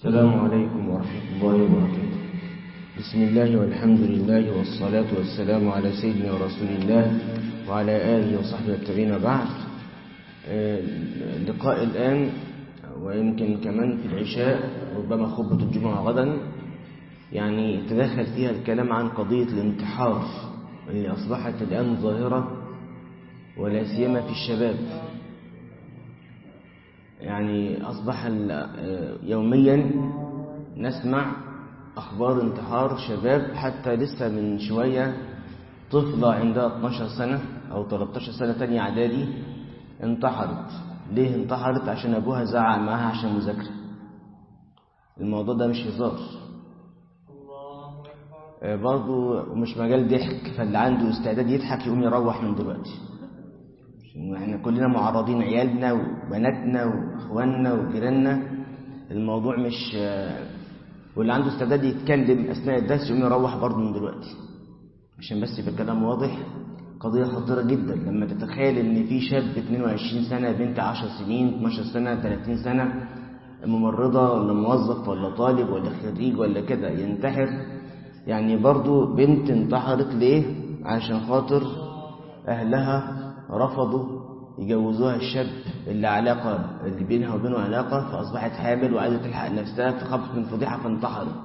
السلام عليكم ورحمة الله وبركاته بسم الله والحمد لله والصلاة والسلام على سيدنا ورسول الله وعلى آله وصحبه التابعين بعد اللقاء الآن ويمكن كمان في العشاء ربما خطبة الجمعة غدا يعني تدخل فيها الكلام عن قضية الانتحار اللي أصبحت الآن ظاهرة ولا سيما في الشباب يعني أصبح يوميا نسمع أخبار انتحار شباب حتى لسه من شوية طفلة عندها 12 سنة أو 13 سنة تانية إعدادي انتحرت ليه انتحرت عشان أبوها زعق معاها عشان مذاكرة الموضوع ده مش هزار برضه مش مجال ضحك فاللي عنده استعداد يضحك يقوم يروح من دلوقتي احنا كلنا معرضين عيالنا وبناتنا واخواننا وجيراننا الموضوع مش واللي عنده استعداد يتكلم اثناء الدرس يقوم يروح برضه من دلوقتي عشان بس يبقى الكلام واضح قضية خطيرة جدا لما تتخيل ان في شاب 22 سنة بنت 10 سنين 12 سنة 30 سنة ممرضة ولا موظف ولا طالب ولا خريج ولا كده ينتحر يعني برضو بنت انتحرت ليه عشان خاطر اهلها رفضوا يجوزوها الشاب اللي علاقة اللي بينها وبينه علاقة فأصبحت حامل وعايزة تلحق نفسها فخافت من فضيحة فانتحرت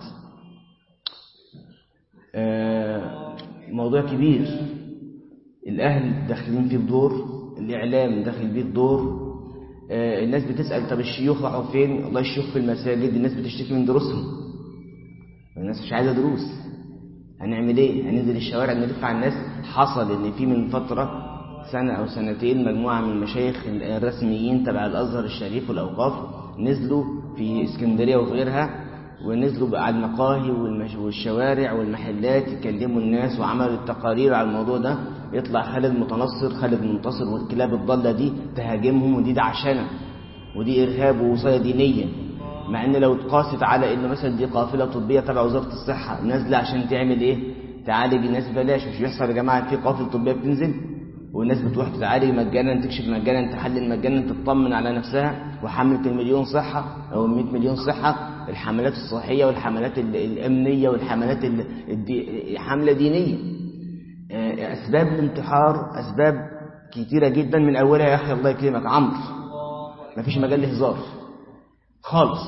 آه موضوع كبير الأهل داخلين فيه بدور الإعلام داخل فيه بدور آه الناس بتسأل طب الشيوخ راحوا فين والله الشيوخ في المساجد الناس بتشتكي من دروسهم الناس مش عايزة دروس هنعمل ايه هننزل الشوارع نلف على الناس حصل ان في من فترة سنة أو سنتين مجموعة من المشايخ الرسميين تبع الأزهر الشريف والأوقاف نزلوا في اسكندرية وغيرها ونزلوا على المقاهي والشوارع والمحلات يكلموا الناس وعملوا التقارير على الموضوع ده يطلع خالد متنصر خالد منتصر والكلاب الضالة دي تهاجمهم ودي دعشنة ودي إرهاب ووصاية دينية مع إن لو اتقاست على إن مثلا دي قافلة طبية تبع وزارة الصحة نازلة عشان تعمل إيه؟ تعالج الناس بلاش مش بيحصل يا جماعة في قافلة طبية بتنزل والناس بتروح تتعالج مجانا تكشف مجانا تحلل مجانا تطمن على نفسها وحملة المليون صحة أو المئة مليون صحة الحملات الصحية والحملات الأمنية والحملات الدي... حملة دينية أسباب الانتحار أسباب كتيرة جدا من أولها يا أخي الله يكرمك عمرو مفيش مجال لهزار خالص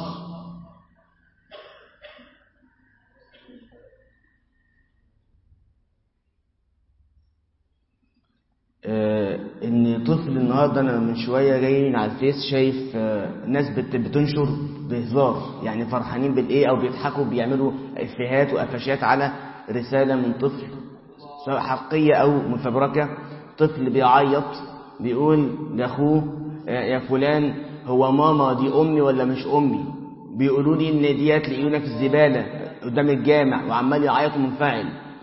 آه ان طفل النهارده انا من شويه جاي على الفيس شايف آه ناس بتنشر بهزار يعني فرحانين بالايه او بيضحكوا بيعملوا افيهات وقفشات على رساله من طفل سواء حقيقيه او مفبركه طفل بيعيط بيقول لاخوه آه يا فلان هو ماما دي امي ولا مش امي بيقولوا لي ان ديت لقيونا في الزباله قدام الجامع وعمال يعيط ومنفعل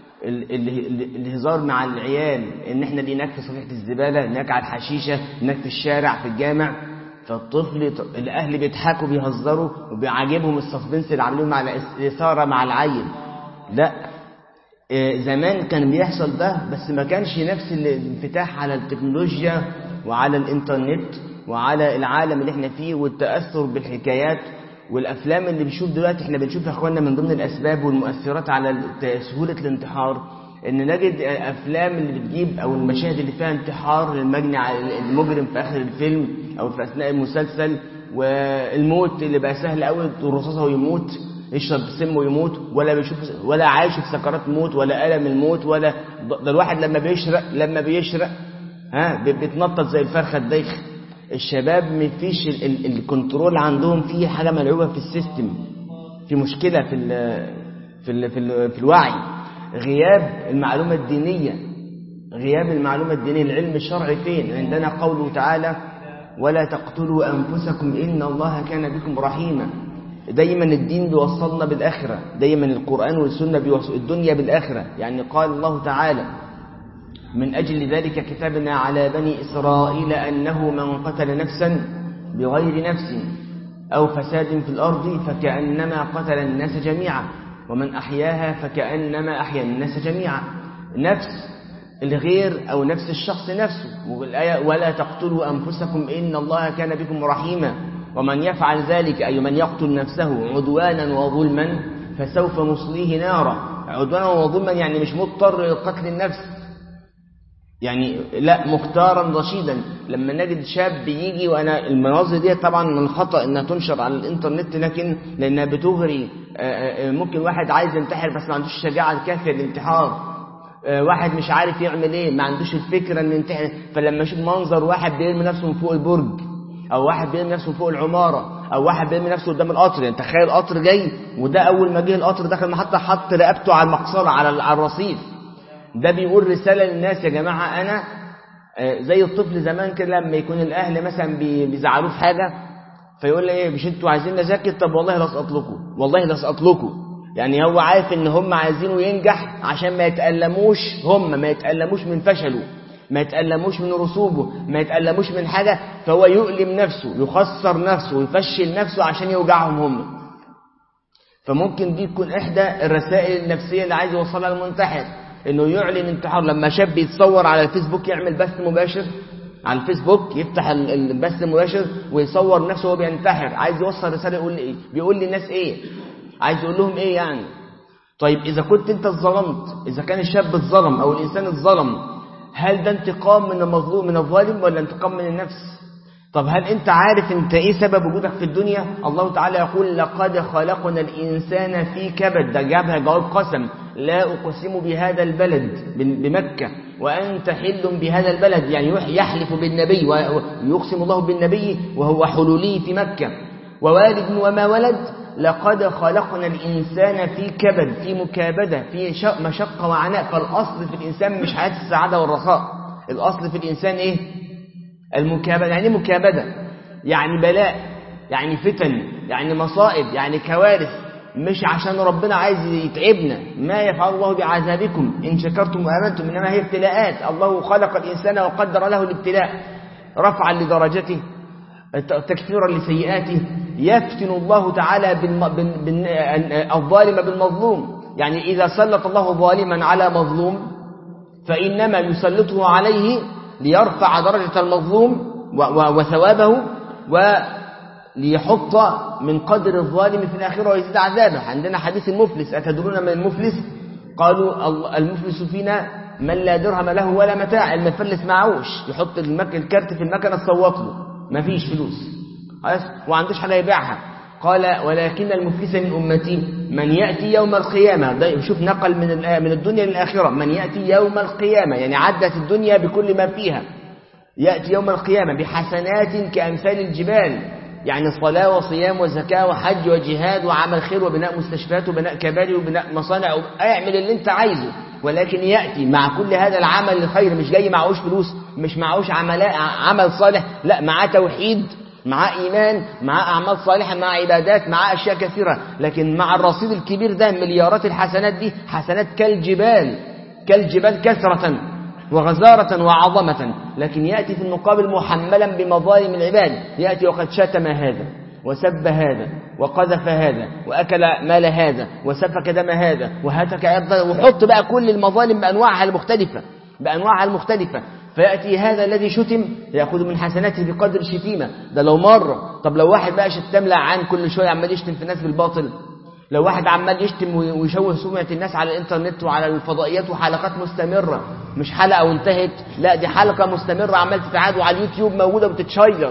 الهزار مع العيال ان احنا لقيناك في صفيحه الزباله هناك على الحشيشه هناك في الشارع في الجامع فالطفل الاهل بيضحكوا بيهزروا وبيعجبهم السسبنس اللي عاملينه مع الاثاره مع العيل لا زمان كان بيحصل ده بس ما كانش نفس الانفتاح على التكنولوجيا وعلى الانترنت وعلى العالم اللي احنا فيه والتاثر بالحكايات والافلام اللي بنشوف دلوقتي احنا بنشوف يا اخواننا من ضمن الاسباب والمؤثرات على سهوله الانتحار ان نجد افلام اللي بتجيب او المشاهد اللي فيها انتحار للمجني المجرم في اخر الفيلم او في اثناء المسلسل والموت اللي بقى سهل قوي الرصاصه ويموت يشرب سم ويموت ولا بيشوف ولا عايش في سكرات موت ولا الم الموت ولا ده الواحد لما بيشرق لما بيشرق ها بيتنطط زي الفرخه الدايخه الشباب مفيش الكنترول عندهم في حاجه ملعوبه في السيستم في مشكله في ال في ال في, ال في الوعي غياب المعلومه الدينيه غياب المعلومه الدينيه العلم الشرعي فين عندنا قوله تعالى ولا تقتلوا انفسكم ان الله كان بكم رحيما دايما الدين بيوصلنا بالاخره دايما القران والسنه بيوصل الدنيا بالاخره يعني قال الله تعالى من أجل ذلك كتبنا على بني إسرائيل أنه من قتل نفسا بغير نفس أو فساد في الأرض فكأنما قتل الناس جميعا ومن أحياها فكأنما أحيا الناس جميعا نفس الغير أو نفس الشخص نفسه والآية ولا تقتلوا أنفسكم إن الله كان بكم رحيما ومن يفعل ذلك أي من يقتل نفسه عدوانا وظلما فسوف نصليه نارا عدوانا وظلما يعني مش مضطر لقتل النفس يعني لا مختارا رشيدا لما نجد شاب يجي وانا المناظر دي طبعا من الخطا انها تنشر على الانترنت لكن لانها بتغري ممكن واحد عايز ينتحر بس ما عندوش الشجاعه الكافيه للانتحار واحد مش عارف يعمل ايه ما عندوش الفكره ان ينتحر فلما يشوف منظر واحد بيرمي نفسه من فوق البرج او واحد بيرمي نفسه من فوق العماره او واحد بيرمي نفسه قدام القطر يعني تخيل قطر جاي وده اول ما جه القطر دخل المحطه حط رقبته على المقصله على على الرصيف ده بيقول رسالة للناس يا جماعة أنا زي الطفل زمان كده لما يكون الأهل مثلا بيزعلوه في حاجة فيقول لي إيه مش أنتوا عايزين نذاكر طب والله لسقط لكم والله لسقط لكم يعني هو عارف إن هم عايزينه ينجح عشان ما يتألموش هم ما يتألموش من فشله ما يتألموش من رسوبه ما يتألموش من حاجة فهو يؤلم نفسه يخسر نفسه ويفشل نفسه عشان يوجعهم هم فممكن دي تكون إحدى الرسائل النفسية اللي عايز يوصلها المنتحر انه يعلن انتحار لما شاب يتصور على الفيسبوك يعمل بث مباشر على الفيسبوك يفتح البث المباشر ويصور نفسه وهو بينتحر عايز يوصل رساله يقول ايه بيقول للناس ايه عايز يقول لهم ايه يعني طيب اذا كنت انت اتظلمت اذا كان الشاب اتظلم او الانسان اتظلم هل ده انتقام من المظلوم من الظالم ولا انتقام من النفس طب هل انت عارف انت ايه سبب وجودك في الدنيا الله تعالى يقول لقد خلقنا الانسان في كبد ده جابها جواب قسم لا اقسم بهذا البلد بمكة وانت حل بهذا البلد يعني يحلف بالنبي ويقسم الله بالنبي وهو حلولي في مكة ووالد وما ولد لقد خلقنا الإنسان في كبد في مكابدة في مشقة وعناء فالأصل في الإنسان مش حياة السعادة والرخاء الأصل في الإنسان إيه المكابدة يعني مكابدة يعني بلاء يعني فتن يعني مصائب يعني كوارث مش عشان ربنا عايز يتعبنا ما يفعل الله بعذابكم إن شكرتم وآمنتم إنما هي ابتلاءات الله خلق الإنسان وقدر له الابتلاء رفعا لدرجته تكفيرا لسيئاته يفتن الله تعالى الظالم بالمظلوم يعني إذا سلط الله ظالما على مظلوم فإنما يسلطه عليه ليرفع درجة المظلوم وثوابه وليحط من قدر الظالم في الآخرة ويزيد عذابه عندنا حديث المفلس أتدرون من المفلس قالوا المفلس فينا من لا درهم له ولا متاع المفلس معوش يحط الكارت في المكنة تصوت له ما فيش فلوس خلاص وعندوش حاجة يبيعها قال ولكن المفلس من أمتي من يأتي يوم القيامة ده شوف نقل من من الدنيا للآخرة من يأتي يوم القيامة يعني عدت الدنيا بكل ما فيها يأتي يوم القيامة بحسنات كأمثال الجبال يعني صلاة وصيام وزكاة وحج وجهاد وعمل خير وبناء مستشفيات وبناء كباري وبناء مصانع اعمل اللي انت عايزه ولكن يأتي مع كل هذا العمل الخير مش جاي معهوش فلوس مش معهوش عمل صالح لا معاه توحيد معاه إيمان معاه أعمال صالحة مع عبادات مع أشياء كثيرة لكن مع الرصيد الكبير ده مليارات الحسنات دي حسنات كالجبال كالجبال كثرة وغزارة وعظمة لكن يأتي في المقابل محملا بمظالم العباد يأتي وقد شتم هذا وسب هذا وقذف هذا وأكل مال هذا وسفك دم هذا وهتك عرض وحط بقى كل المظالم بأنواعها المختلفة بأنواعها المختلفة فيأتي هذا الذي شتم يأخذ من حسناته بقدر شتيمة ده لو مرة طب لو واحد بقى شتم لعان كل شوية عمال يشتم في الناس بالباطل لو واحد عمال يشتم ويشوه سمعة الناس على الانترنت وعلى الفضائيات وحلقات مستمرة مش حلقة وانتهت لا دي حلقة مستمرة عمال تتعاد وعلى اليوتيوب موجودة وتتشير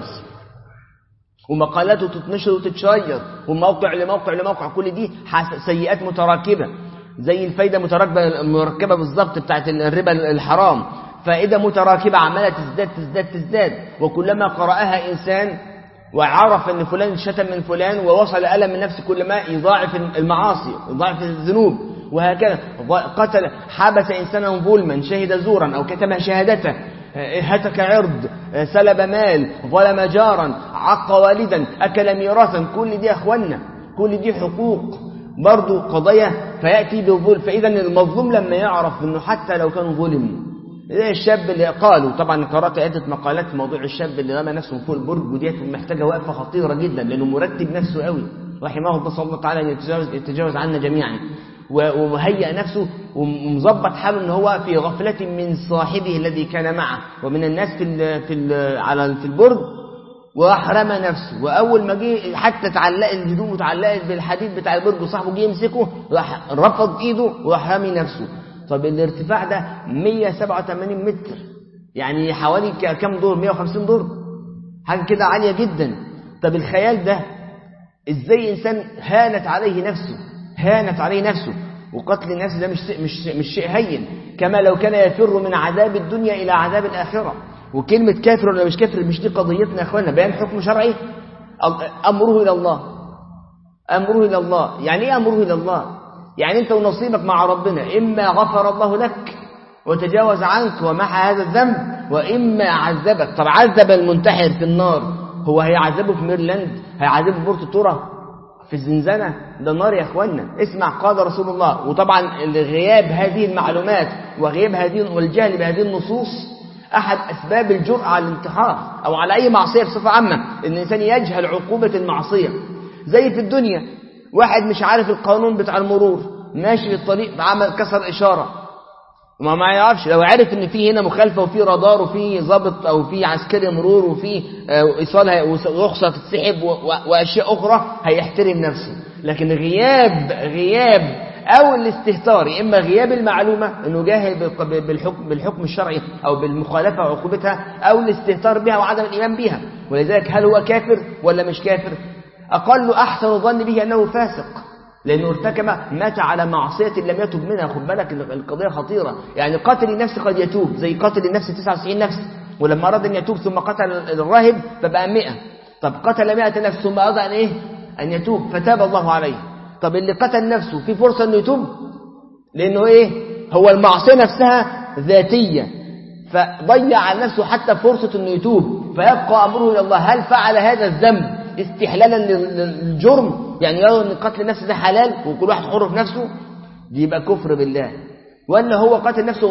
ومقالاته تتنشر وتتشير وموقع لموقع لموقع كل دي سيئات متراكبة زي الفايدة متراكبة مركبة بالظبط بتاعت الربا الحرام فائدة متراكبة عمالة تزداد تزداد تزداد وكلما قرأها إنسان وعرف أن فلان شتم من فلان ووصل ألم من نفسه كل ما يضاعف المعاصي يضاعف الذنوب وهكذا قتل حبس إنسانا ظلما شهد زورا أو كتم شهادته هتك عرض سلب مال ظلم جارا عق والدا أكل ميراثا كل دي أخوانا كل دي حقوق برضو قضايا فيأتي بالظلم فإذا المظلوم لما يعرف أنه حتى لو كان ظلم زي الشاب اللي قالوا طبعا قرأت عدة مقالات في موضوع الشاب اللي رمى نفسه فوق البرج وديت محتاجة وقفة خطيرة جدا لأنه مرتب نفسه قوي رحمه الله صلى الله تعالى أن يتجاوز, يتجاوز عنا جميعا ومهيئ نفسه ومظبط حاله ان هو في غفلة من صاحبه الذي كان معه ومن الناس في ال في ال على في البرج واحرم نفسه واول ما جه حتى تعلق الهدوم اتعلقت بالحديد بتاع البرج وصاحبه جه يمسكه راح رفض ايده وراح رامي نفسه طب الارتفاع ده 187 متر يعني حوالي كام دور 150 دور حاجه كده عاليه جدا طب الخيال ده ازاي انسان هانت عليه نفسه هانت عليه نفسه وقتل النفس ده مش مش مش شيء هين كما لو كان يفر من عذاب الدنيا الى عذاب الاخره وكلمه كافر ولا مش كافر مش دي قضيتنا يا اخوانا بيان حكم شرعي امره الى الله امره الى الله يعني ايه امره الى الله يعني انت ونصيبك مع ربنا اما غفر الله لك وتجاوز عنك ومحى هذا الذنب واما عذبك طب عذب المنتحر في النار هو هيعذبه في ميرلاند هيعذبه في بورتو تورا في الزنزانة ده نار يا اخوانا اسمع قال رسول الله وطبعا غياب هذه المعلومات وغياب هذه والجهل بهذه النصوص احد اسباب الجرأة على الانتحار او على اي معصية بصفة عامة ان الانسان يجهل عقوبة المعصية زي في الدنيا واحد مش عارف القانون بتاع المرور ماشي في الطريق عمل كسر اشارة ما ما يعرفش لو عرف ان في هنا مخالفه وفي رادار وفي ضابط او في عسكري مرور وفي ايصال رخصه تتسحب واشياء اخرى هيحترم نفسه لكن غياب غياب او الاستهتار اما غياب المعلومه انه جاهل بالحكم بالحكم الشرعي او بالمخالفه وعقوبتها او الاستهتار بها وعدم الايمان بها ولذلك هل هو كافر ولا مش كافر اقل احسن الظن به انه فاسق لأنه ارتكب مات على معصية لم يتب منها خد بالك القضية خطيرة يعني قاتل النفس قد يتوب زي قاتل النفس 99 نفس ولما أراد أن يتوب ثم قتل الراهب فبقى 100 طب قتل 100 نفس ثم أراد أن إيه أن يتوب فتاب الله عليه طب اللي قتل نفسه في فرصة أنه يتوب لأنه إيه هو المعصية نفسها ذاتية فضيع على نفسه حتى فرصة أنه يتوب فيبقى أمره إلى الله هل فعل هذا الذنب استحلالا للجرم يعني يرى ان قتل النفس ده حلال وكل واحد حر في نفسه دي يبقى كفر بالله ولا هو قتل نفسه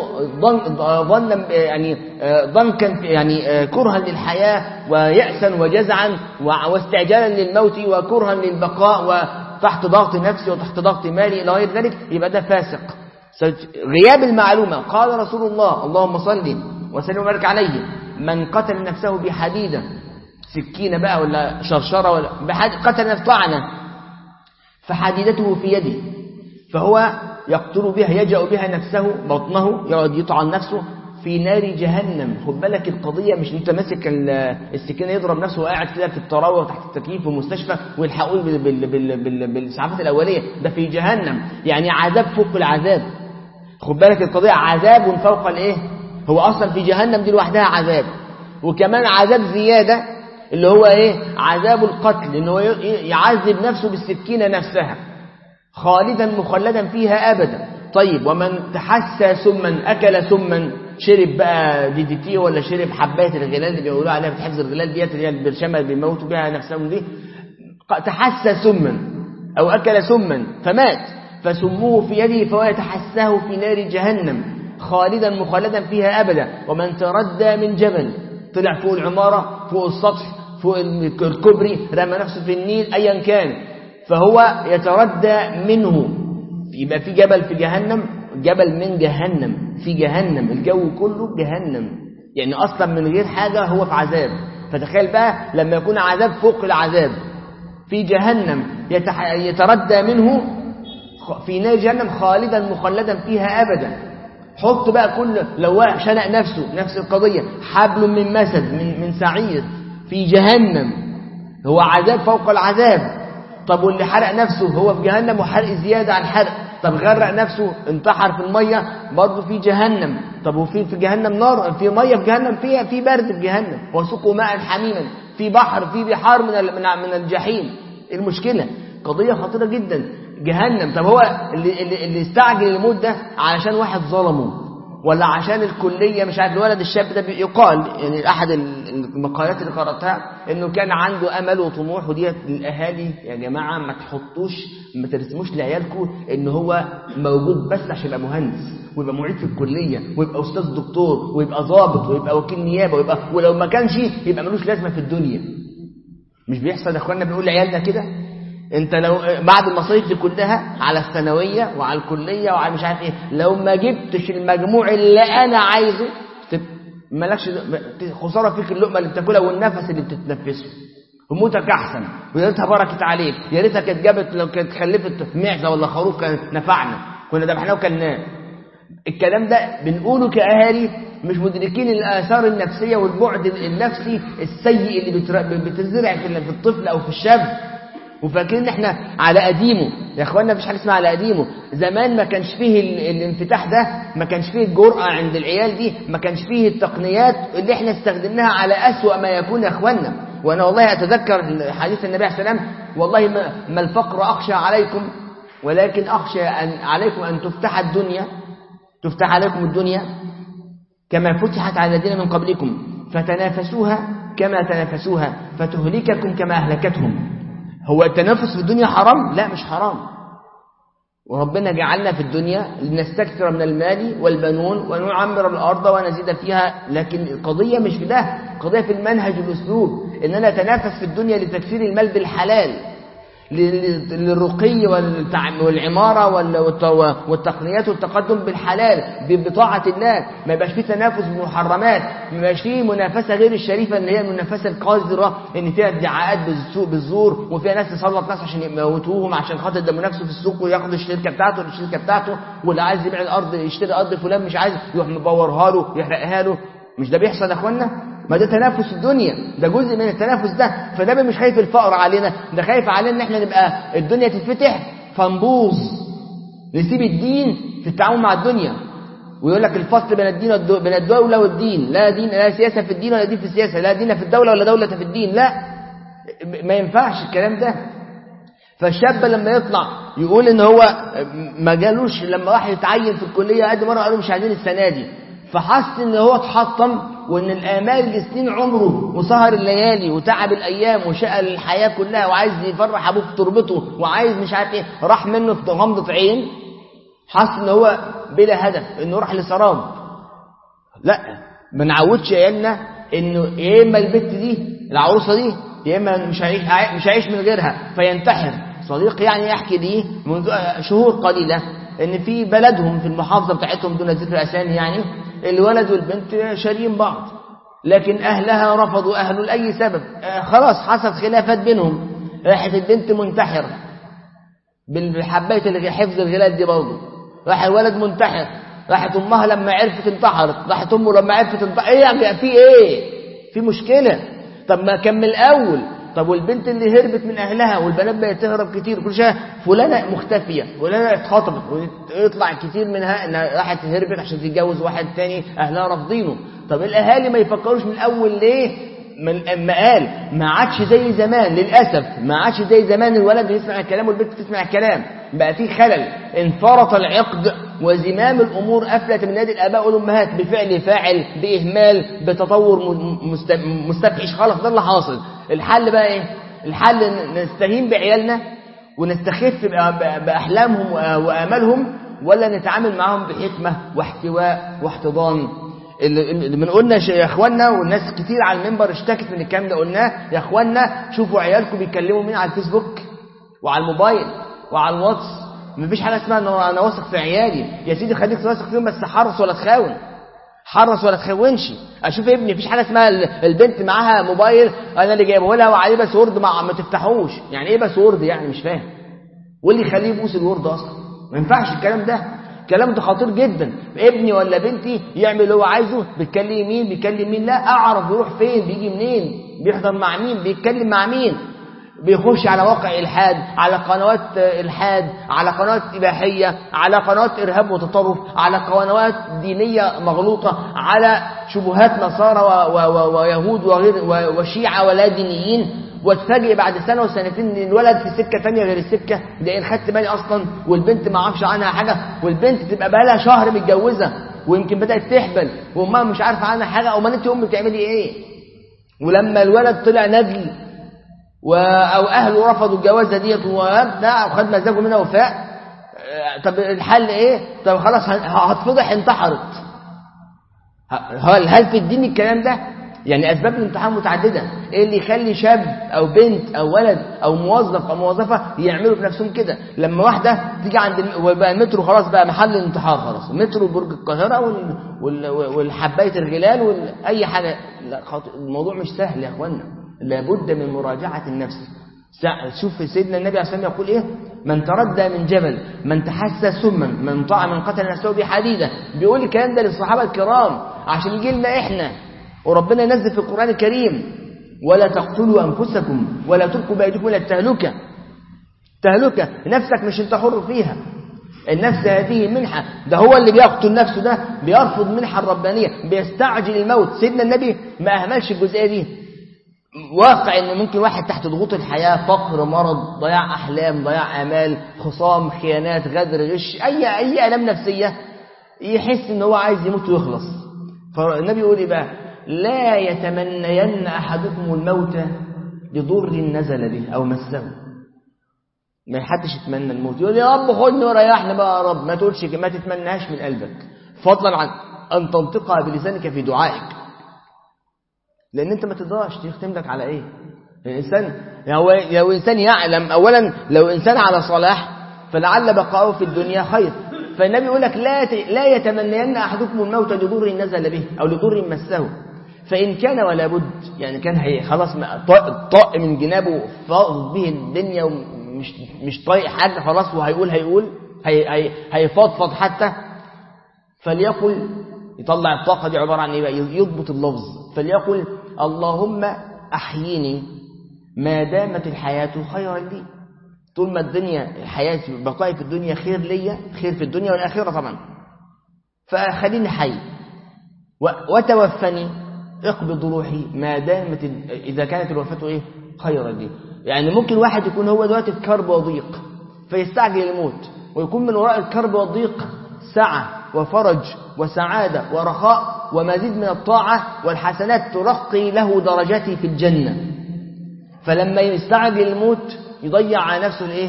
ظنا يعني ضنكا يعني كرها للحياة ويأسا وجزعا واستعجالا للموت وكرها للبقاء وتحت ضغط نفسي وتحت ضغط مالي إلى غير ذلك يبقى ده فاسق غياب المعلومة قال رسول الله اللهم صل وسلم وبارك عليه من قتل نفسه بحديدة سكينة بقى ولا شرشرة ولا قتل نفسه طعنة فحديدته في يده فهو يقتل بها يجأ بها نفسه بطنه يقعد يطعن نفسه في نار جهنم خد بالك القضية مش انت ماسك السكينة يضرب نفسه وقاعد كده في الطراوة تحت التكييف في المستشفى ويلحقوه بالإسعافات الأولية ده في جهنم يعني عذاب فوق العذاب خد بالك القضية عذاب فوق الايه هو أصلا في جهنم دي لوحدها عذاب وكمان عذاب زيادة اللي هو ايه عذاب القتل ان هو يعذب نفسه بالسكينة نفسها خالدا مخلدا فيها ابدا طيب ومن تحسى سما اكل سما شرب بقى دي دي تي ولا شرب حبات الغلال اللي بيقولوا عليها في حفظ الغلال ديت اللي هي البرشامه اللي بيموتوا بيها نفسهم دي تحسى سما او اكل سما فمات فسموه في يده فهو يتحساه في نار جهنم خالدا مخلدا فيها ابدا ومن تردى من جبل طلع فوق العماره فوق السطح فوق الكوبري رمى نفسه في النيل ايا كان فهو يتردى منه يبقى في جبل في جهنم جبل من جهنم في جهنم الجو كله جهنم يعني اصلا من غير حاجه هو في عذاب فتخيل بقى لما يكون عذاب فوق العذاب في جهنم يتح... يتردى منه في نار جهنم خالدا مخلدا فيها ابدا حط بقى كل لو شنق نفسه نفس القضيه حبل من مسد من من سعير في جهنم هو عذاب فوق العذاب طب واللي حرق نفسه هو في جهنم وحرق زيادة عن حرق طب غرق نفسه انتحر في المية برضه في جهنم طب وفي في جهنم نار في مية في جهنم فيها في برد في جهنم وسقوا ماء حميما في بحر في بحار من من الجحيم المشكلة قضية خطيرة جدا جهنم طب هو اللي, اللي, اللي استعجل الموت ده علشان واحد ظلمه ولا عشان الكلية مش عارف الولد الشاب ده يقال يعني أحد المقالات اللي قرأتها إنه كان عنده أمل وطموح وديت للأهالي يا جماعة ما تحطوش ما ترسموش لعيالكم إن هو موجود بس عشان يبقى مهندس ويبقى معيد في الكلية ويبقى أستاذ دكتور ويبقى ضابط ويبقى وكيل نيابة ويبقى ولو ما كانش يبقى ملوش لازمة في الدنيا مش بيحصل يا اخوانا بنقول لعيالنا كده انت لو بعد المصاريف دي كلها على الثانويه وعلى الكليه وعلى مش عارف ايه لو ما جبتش المجموع اللي انا عايزه مالكش خساره فيك اللقمه اللي بتاكلها والنفس اللي بتتنفسه وموتك احسن ويا ريتها بركت عليك يا ريتها كانت جابت لو كانت خلفت معزه ولا خروف كانت نفعنا كنا ذبحناه وكلناه الكلام ده بنقوله كاهالي مش مدركين الاثار النفسيه والبعد النفسي السيء اللي بتزرع في الطفل او في الشاب وفاكرين احنا على قديمه يا اخوانا مفيش حاجه اسمها على قديمه زمان ما كانش فيه الانفتاح ده ما كانش فيه الجرأة عند العيال دي ما كانش فيه التقنيات اللي احنا استخدمناها على أسوأ ما يكون يا اخوانا وانا والله اتذكر حديث النبي عليه السلام والله ما, ما الفقر اخشى عليكم ولكن اخشى أن عليكم ان تفتح الدنيا تفتح عليكم الدنيا كما فتحت على الذين من قبلكم فتنافسوها كما تنافسوها فتهلككم كما أهلكتهم هو التنافس في الدنيا حرام؟ لا مش حرام وربنا جعلنا في الدنيا لنستكثر من المال والبنون ونعمر الأرض ونزيد فيها لكن القضية مش في ده القضية في المنهج والأسلوب إن أنا أتنافس في الدنيا لتكثير المال بالحلال للرقي والعمارة والتقنيات والتقدم بالحلال بطاعة الله ما يبقاش فيه تنافس بالمحرمات ما يبقاش فيه منافسة غير الشريفة اللي هي المنافسة القذرة ان فيها ادعاءات بالسوق بالزور وفيها ناس تسلط ناس عشان يموتوهم عشان خاطر ده نفسه في السوق وياخد الشركة بتاعته الشركة بتاعته واللي عايز يبيع الأرض يشتري أرض فلان مش عايز يروح مبورها له يحرقها له مش ده بيحصل يا اخوانا ما ده تنافس الدنيا ده جزء من التنافس ده فده مش خايف الفقر علينا ده خايف علينا ان احنا نبقى الدنيا تتفتح فنبوظ نسيب الدين في التعامل مع الدنيا ويقول لك الفصل بين الدين بين الدولة والدين لا دين لا سياسة في الدين ولا دين في السياسة لا دين في الدولة ولا دولة في الدين لا ما ينفعش الكلام ده فالشاب لما يطلع يقول ان هو ما جالوش لما راح يتعين في الكلية قد مرة قالوا مش عايزين السنة دي فحس ان هو اتحطم وان الامال اللي سنين عمره وسهر الليالي وتعب الايام وشقى الحياه كلها وعايز يفرح ابوه في تربته وعايز مش عارف ايه راح منه في غمضه عين حس ان هو بلا هدف انه راح لسراب لا ما نعودش عيالنا انه يا اما البت دي العروسه دي يا اما مش هيعيش مش هيعيش من غيرها فينتحر صديق يعني يحكي لي منذ شهور قليله ان في بلدهم في المحافظه بتاعتهم دون ذكر اسامي يعني الولد والبنت شاريين بعض لكن أهلها رفضوا أهله لأي سبب خلاص حصلت خلافات بينهم راحت البنت منتحرة بالحباية حفظ الغلال دي برضه راح الولد منتحر راحت أمها لما عرفت انتحرت راحت أمه لما عرفت انتحرت إيه يعني في إيه في مشكلة طب ما كمل الأول طب والبنت اللي هربت من أهلها والبنات بقت تهرب كتير كل شيء فلانة مختفية فلانة اتخطبت ويطلع كتير منها انها راحت هربت عشان تتجوز واحد تاني أهلها رافضينه طب الأهالي ما يفكروش من الأول ليه من اما قال ما عادش زي زمان للأسف ما عادش زي زمان الولد يسمع الكلام والبنت تسمع الكلام بقى في خلل انفرط العقد وزمام الأمور أفلت من نادي الآباء والأمهات بفعل فاعل بإهمال بتطور مستفحش خلاص ده اللي حاصل الحل بقى إيه الحل نستهين بعيالنا ونستخف بأحلامهم وآمالهم ولا نتعامل معهم بحكمة واحتواء واحتضان اللي من قلنا يا اخوانا والناس كتير على المنبر اشتكت من الكلام ده قلناه يا اخوانا شوفوا عيالكم بيتكلموا مين على الفيسبوك وعلى الموبايل وعلى الواتس مفيش حاجه اسمها ان انا واثق في عيالي يا سيدي خليك واثق فيهم بس حرص ولا تخاون حرص ولا تخونش اشوف ابني مفيش حاجه اسمها البنت معاها موبايل انا اللي جايبه لها وعليه باسورد ما, ما تفتحوش يعني ايه باسورد يعني مش فاهم واللي يخليه يبوس الورد اصلا ما ينفعش الكلام ده الكلام ده خطير جدا ابني ولا بنتي يعمل اللي هو عايزه بيتكلم مين بيكلم مين لا اعرف يروح فين بيجي منين بيحضر مع مين بيتكلم مع مين بيخش على واقع الحاد على قنوات الحاد على قنوات إباحية على قنوات إرهاب وتطرف على قنوات دينية مغلوطة على شبهات نصارى ويهود وغير وشيعة ولا دينيين واتفاجئ بعد سنة وسنتين ان الولد في سكة تانية غير السكة ده ان خدت بالي اصلا والبنت ما عارفش عنها حاجة والبنت تبقى بقى لها شهر متجوزة ويمكن بدأت تحبل وامها مش عارفة عنها حاجة او ما انت امي بتعملي ايه ولما الولد طلع ندل و... او اهله رفضوا الجوازة ديت وابدا وخد مزاجه منها وفاء طب الحل ايه طب خلاص هتفضح انتحرت هل هل في الدين الكلام ده يعني أسباب الامتحان متعددة إيه اللي يخلي شاب أو بنت أو ولد أو موظف أو موظفة يعملوا بنفسهم كده لما واحدة تيجي عند الم... وبقى المترو خلاص بقى محل الانتحار خلاص مترو برج القاهرة وال... وال... والحباية الغلال وال... أي حاجة لا خط... الموضوع مش سهل يا أخوانا لابد من مراجعة النفس شوف سيدنا النبي عليه الصلاة والسلام يقول إيه من تردى من جبل من تحسى سما من طاع من قتل نفسه بحديدة بيقول الكلام ده للصحابة الكرام عشان يجي لنا إحنا وربنا ينزل في القرآن الكريم ولا تقتلوا أنفسكم ولا تلقوا بأيديكم إلى التهلكة تهلكة نفسك مش انت حر فيها النفس هذه منحة ده هو اللي بيقتل نفسه ده بيرفض منحة الربانية بيستعجل الموت سيدنا النبي ما أهملش الجزئية دي واقع ان ممكن واحد تحت ضغوط الحياة فقر مرض ضياع أحلام ضياع آمال خصام خيانات غدر غش أي أي آلام نفسية يحس ان هو عايز يموت ويخلص فالنبي يقول ايه بقى لا يتمنين أحدكم الموت لضر نزل به أو مسه ما حدش يتمنى الموت يقول يا رب خدني وريحني بقى يا رب ما تقولش ما تتمناش من قلبك فضلا عن أن تنطقها بلسانك في دعائك لأن أنت ما تقدرش تختم لك على إيه الإنسان لو, لو إنسان يعلم أولا لو إنسان على صلاح فلعل بقاؤه في الدنيا خير فالنبي يقول لك لا لا يتمنين أحدكم الموت لضر نزل به أو لضر مسه فإن كان ولا بد يعني كان هي خلاص طاق من جنابه فاض به الدنيا ومش مش طايق حاجة خلاص وهيقول هيقول هي هي هيفضفض حتى فليقل يطلع الطاقة دي عبارة عن ايه بقى يضبط اللفظ فليقل اللهم أحييني ما دامت الحياة خيرا لي طول ما الدنيا الحياة بقائي في الدنيا خير ليا خير في الدنيا والآخرة طبعا فخليني حي وتوفني اقبض روحي ما دامت إذا كانت الوفاة إيه خيرا لي يعني ممكن واحد يكون هو دلوقتي في كرب وضيق فيستعجل الموت ويكون من وراء الكرب والضيق سعة وفرج وسعادة ورخاء ومزيد من الطاعة والحسنات ترقي له درجته في الجنة فلما يستعجل الموت يضيع على نفسه الايه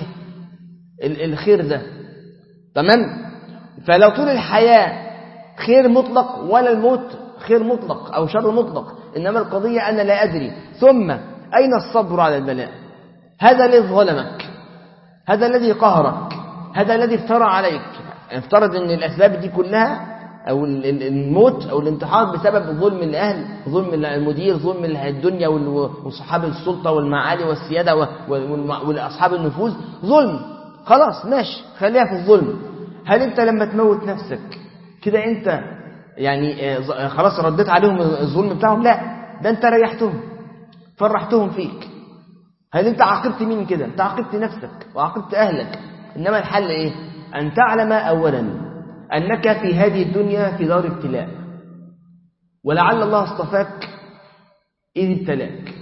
الخير ده تمام فلو طول الحياة خير مطلق ولا الموت خير مطلق أو شر مطلق إنما القضية أنا لا أدري ثم أين الصبر على البلاء هذا الذي ظلمك هذا الذي قهرك هذا الذي افترى عليك افترض ان الأسباب دي كلها أو الموت أو الانتحار بسبب ظلم الأهل ظلم المدير ظلم الدنيا وصحاب السلطة والمعالي والسيادة والأصحاب النفوذ ظلم خلاص ماشي خليها في الظلم هل أنت لما تموت نفسك كده أنت يعني خلاص رديت عليهم الظلم بتاعهم لا ده أنت ريحتهم فرحتهم فيك هل أنت عاقبت مين كده أنت عاقبت نفسك وعاقبت أهلك إنما الحل إيه أن تعلم أولا أنك في هذه الدنيا في دار ابتلاء ولعل الله اصطفاك إذ ابتلاك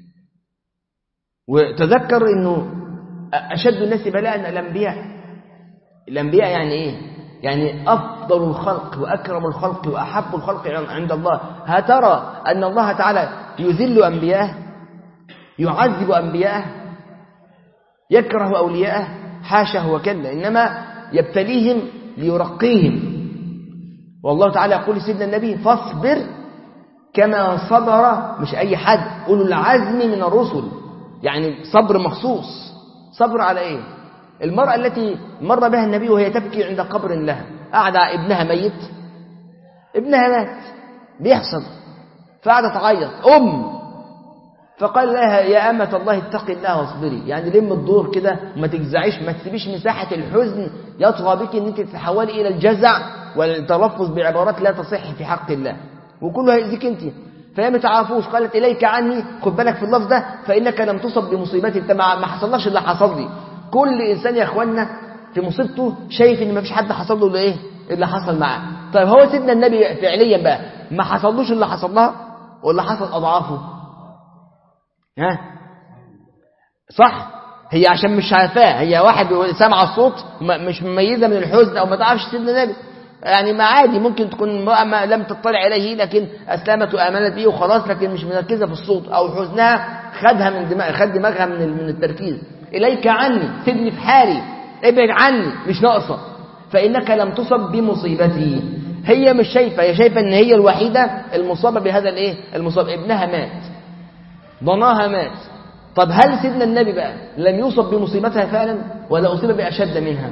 وتذكر أنه أشد الناس بلاء الأنبياء الأنبياء يعني إيه؟ يعني أفضل الخلق وأكرم الخلق وأحب الخلق عند الله هترى أن الله تعالى يذل أنبياءه يعذب أنبياءه يكره أولياءه حاشا وكلا إنما يبتليهم ليرقيهم والله تعالى يقول لسيدنا النبي فاصبر كما صبر مش أي حد أولو العزم من الرسل يعني صبر مخصوص صبر على إيه المرأة التي مر بها النبي وهي تبكي عند قبر لها قاعدة ابنها ميت ابنها مات بيحصل فقعدت تعيط أم فقال لها يا أمة الله اتقي الله واصبري يعني لم الدور كده وما تجزعيش ما تسيبيش مساحة الحزن يطغى بك ان انت تتحولي إلى الجزع والتلفظ بعبارات لا تصح في حق الله وكله هيأذيك انت فهي ما تعرفوش قالت إليك عني خد بالك في اللفظ ده فإنك لم تصب بمصيبتي انت ما حصلش اللي حصل لي كل إنسان يا أخوانا في مصيبته شايف ان ما فيش حد حصل له ايه اللي حصل معاه طيب هو سيدنا النبي فعليا بقى ما حصلوش اللي حصل لها ولا حصل أضعافه ها صح هي عشان مش عارفاه هي واحد سامعه الصوت مش مميزه من الحزن او ما تعرفش سيدنا النبي يعني ما عادي ممكن تكون ما لم تطلع عليه لكن اسلمت وامنت به وخلاص لكن مش مركزه في الصوت او حزنها خدها من دماغ خد دماغها من من التركيز اليك عني سيبني في حالي ابعد عني مش ناقصه فانك لم تصب بمصيبتي هي مش شايفة هي شايفة ان هي الوحيدة المصابة بهذا الايه المصاب ابنها مات ضناها مات طب هل سيدنا النبي بقى لم يصب بمصيبتها فعلا ولا أصيب بأشد منها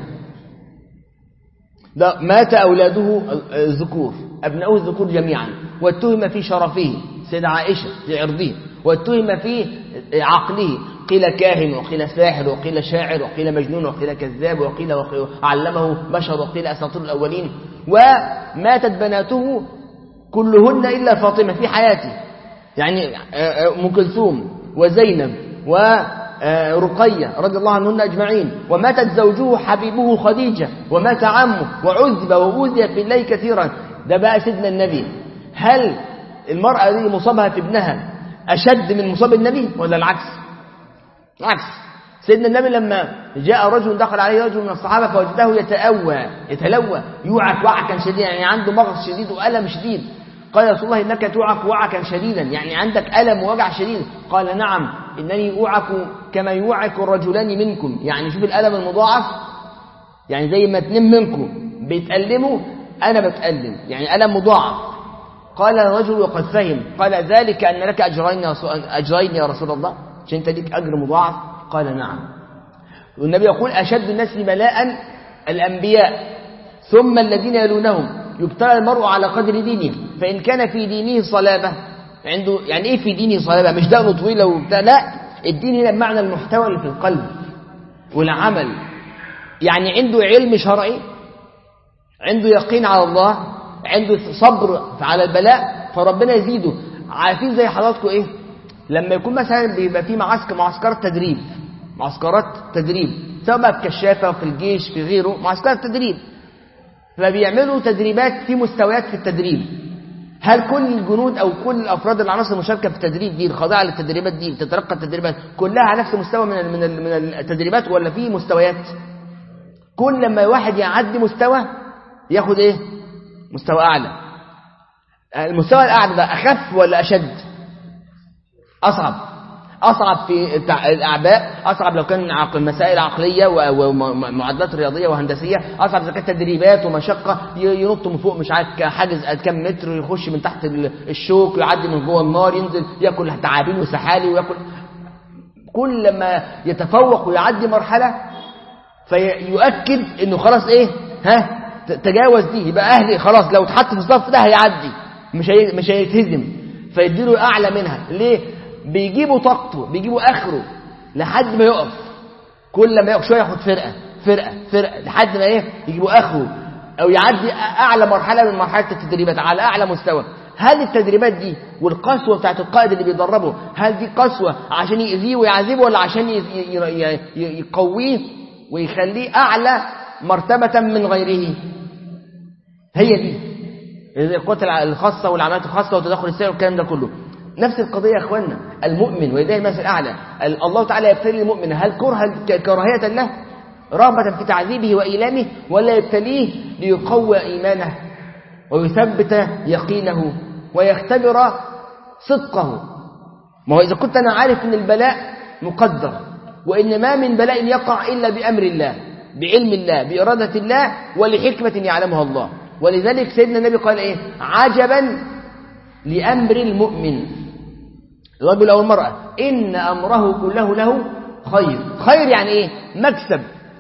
ده مات أولاده الذكور أبناؤه الذكور جميعا واتهم في شرفه سيدة عائشة في عرضه واتهم في عقله قيل كاهن وقيل ساحر وقيل شاعر وقيل مجنون وقيل كذاب وقيل علمه بشر وقيل أساطير الأولين وماتت بناته كلهن إلا فاطمة في حياته يعني أم كلثوم وزينب ورقية رضي الله عنهن أجمعين وماتت زوجه حبيبه خديجة ومات عمه وعذب وأوذي في الله كثيرا ده بقى سيدنا النبي هل المرأة دي مصابها في ابنها أشد من مصاب النبي ولا العكس العكس سيدنا النبي لما جاء رجل دخل عليه رجل من الصحابة فوجده يتأوى يتلوى يوعك وعكا شديدا يعني عنده مغص شديد وألم شديد قال يا رسول الله إنك توعك وعكا شديدا يعني عندك ألم ووجع شديد قال نعم إنني أوعك كما يوعك الرجلان منكم يعني شوف الألم المضاعف يعني زي ما اتنين منكم بيتألموا أنا بتألم يعني ألم مضاعف قال الرجل وقد فهم قال ذلك أن لك أجرين يا رسول, أجرين يا رسول الله عشان أنت ليك أجر مضاعف قال نعم والنبي يقول أشد الناس بلاء الأنبياء ثم الذين يلونهم يبتلى المرء على قدر دينه فإن كان في دينه صلابة عنده يعني إيه في دينه صلابة مش دقنه طويلة وبتاع لا الدين هنا بمعنى المحتوى اللي في القلب والعمل يعني عنده علم شرعي عنده يقين على الله عنده صبر على البلاء فربنا يزيده عارفين زي حضراتكم ايه لما يكون مثلا بيبقى في معسكر معسكرات تدريب معسكرات تدريب سواء بقى في كشافه في الجيش في غيره معسكرات تدريب فبيعملوا تدريبات في مستويات في التدريب هل كل الجنود او كل الافراد العناصر المشاركه في التدريب دي الخاضعه للتدريبات دي بتتلقى التدريبات كلها على نفس مستوى من من من التدريبات ولا في مستويات كل لما واحد يعدي مستوى ياخد ايه مستوى اعلى المستوى الاعلى ده اخف ولا اشد اصعب اصعب في الاعباء اصعب لو كان مسائل عقليه ومعادلات رياضيه وهندسيه اصعب اذا كانت تدريبات ومشقه ينط من فوق مش عارف حاجز كام متر يخش من تحت الشوك يعدي من جوه النار ينزل ياكل تعابين وسحالي وياكل كل ما يتفوق ويعدي مرحله فيؤكد انه خلاص ايه ها تجاوز دي يبقى اهلي خلاص لو اتحط في الصف ده هيعدي مش هي مش هيتهزم فيديله اعلى منها ليه بيجيبوا طاقته بيجيبوا اخره لحد ما يقف كل ما يقف شويه ياخد فرقه فرقه فرقه لحد ما ايه يجيبوا اخره او يعدي اعلى مرحله من مرحله التدريبات على اعلى مستوى هل التدريبات دي والقسوه بتاعت القائد اللي بيدربه هل دي قسوه عشان يأذيه ويعذبه ولا عشان يقويه ويخليه اعلى مرتبه من غيره هي دي القوات الخاصه والعمليات الخاصه وتدخل السير والكلام ده كله نفس القضية يا أخوانا المؤمن ولله المثل الأعلى الله تعالى يبتلي المؤمن هل كره كراهية له رغبة في تعذيبه وإيلامه ولا يبتليه ليقوى إيمانه ويثبت يقينه ويختبر صدقه ما هو إذا كنت أنا عارف أن البلاء مقدر وإن ما من بلاء يقع إلا بأمر الله بعلم الله بإرادة الله ولحكمة يعلمها الله ولذلك سيدنا النبي قال إيه عجبا لأمر المؤمن الرجل أو المرأة إن أمره كله له خير خير يعني إيه مكسب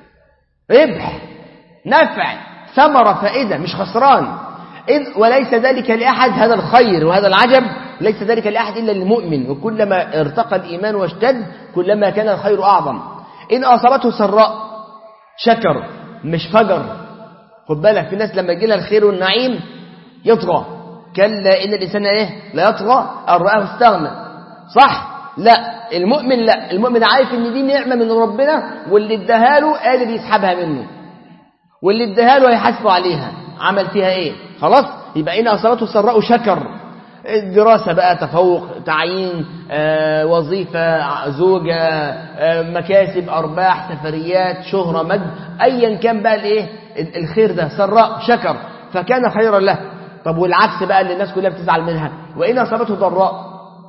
ربح نفع ثمرة فائدة مش خسران إذ وليس ذلك لأحد هذا الخير وهذا العجب ليس ذلك لأحد إلا للمؤمن وكلما ارتقى الإيمان واشتد كلما كان الخير أعظم إن أصابته سراء شكر مش فجر خد بالك في ناس لما يجي لها الخير والنعيم يطغى كلا إن الإنسان إيه لا يطغى أن رآه استغنى صح لا المؤمن لا المؤمن عارف ان دي نعمة من ربنا واللي اداها له قادر يسحبها منه واللي اداها له هيحاسبه عليها عمل فيها ايه خلاص يبقى ان اصابته سراء شكر الدراسة بقى تفوق تعيين آه، وظيفة زوجة آه، مكاسب أرباح سفريات شهرة مجد أيا كان بقى الايه الخير ده سراء شكر فكان خيرا له طب والعكس بقى اللي الناس كلها بتزعل منها وإن أصابته ضراء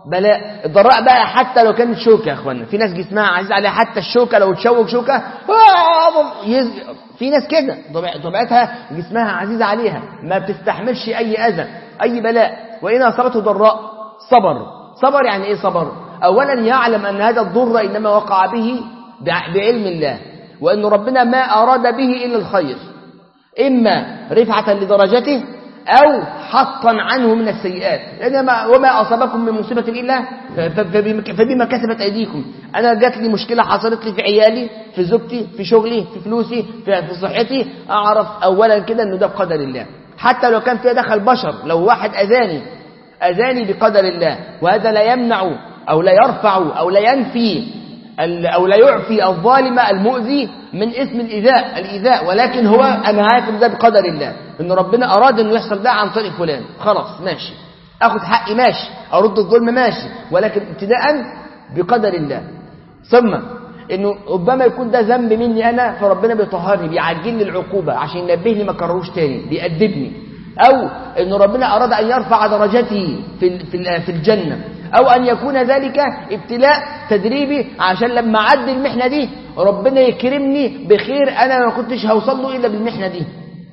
بلاء الضراء بقى حتى لو كانت شوكة يا اخوانا في ناس جسمها عزيز عليها حتى الشوكة لو تشوك شوكة يز... في ناس كده طبيع- طبيعتها جسمها عزيز عليها ما بتستحملش اي اذى اي بلاء وان اصابته ضراء صبر صبر يعني ايه صبر اولا يعلم ان هذا الضر انما وقع به بع- بعلم الله وان ربنا ما اراد به الا الخير إما رفعة لدرجته أو حطا عنه من السيئات لأن ما وما أصابكم من مصيبة إلا ف- ف- فبما فبما كسبت أيديكم أنا جات لي مشكلة حصلت لي في عيالي في زوجتي في شغلي في فلوسي في, في صحتي أعرف أولا كده أنه ده بقدر الله حتى لو كان فيها دخل بشر لو واحد أذاني أذاني بقدر الله وهذا لا يمنع أو لا يرفع أو لا ينفي ال- أو لا يعفي الظالم المؤذي من اسم الإيذاء الإيذاء ولكن هو أنا هاكم ده بقدر الله إن ربنا أراد إنه يحصل ده عن طريق فلان خلاص ماشي أخذ حقي ماشي أرد الظلم ماشي ولكن ابتداء بقدر الله ثم إنه ربما يكون ده ذنب مني أنا فربنا بيطهرني بيعجل لي العقوبة عشان ينبهني ما كرروش تاني بيأدبني أو إن ربنا أراد أن يرفع درجتي في ال- في ال- في الجنة أو أن يكون ذلك ابتلاء تدريبي عشان لما أعدي المحنة دي ربنا يكرمني بخير أنا ما كنتش هوصل له إلا بالمحنة دي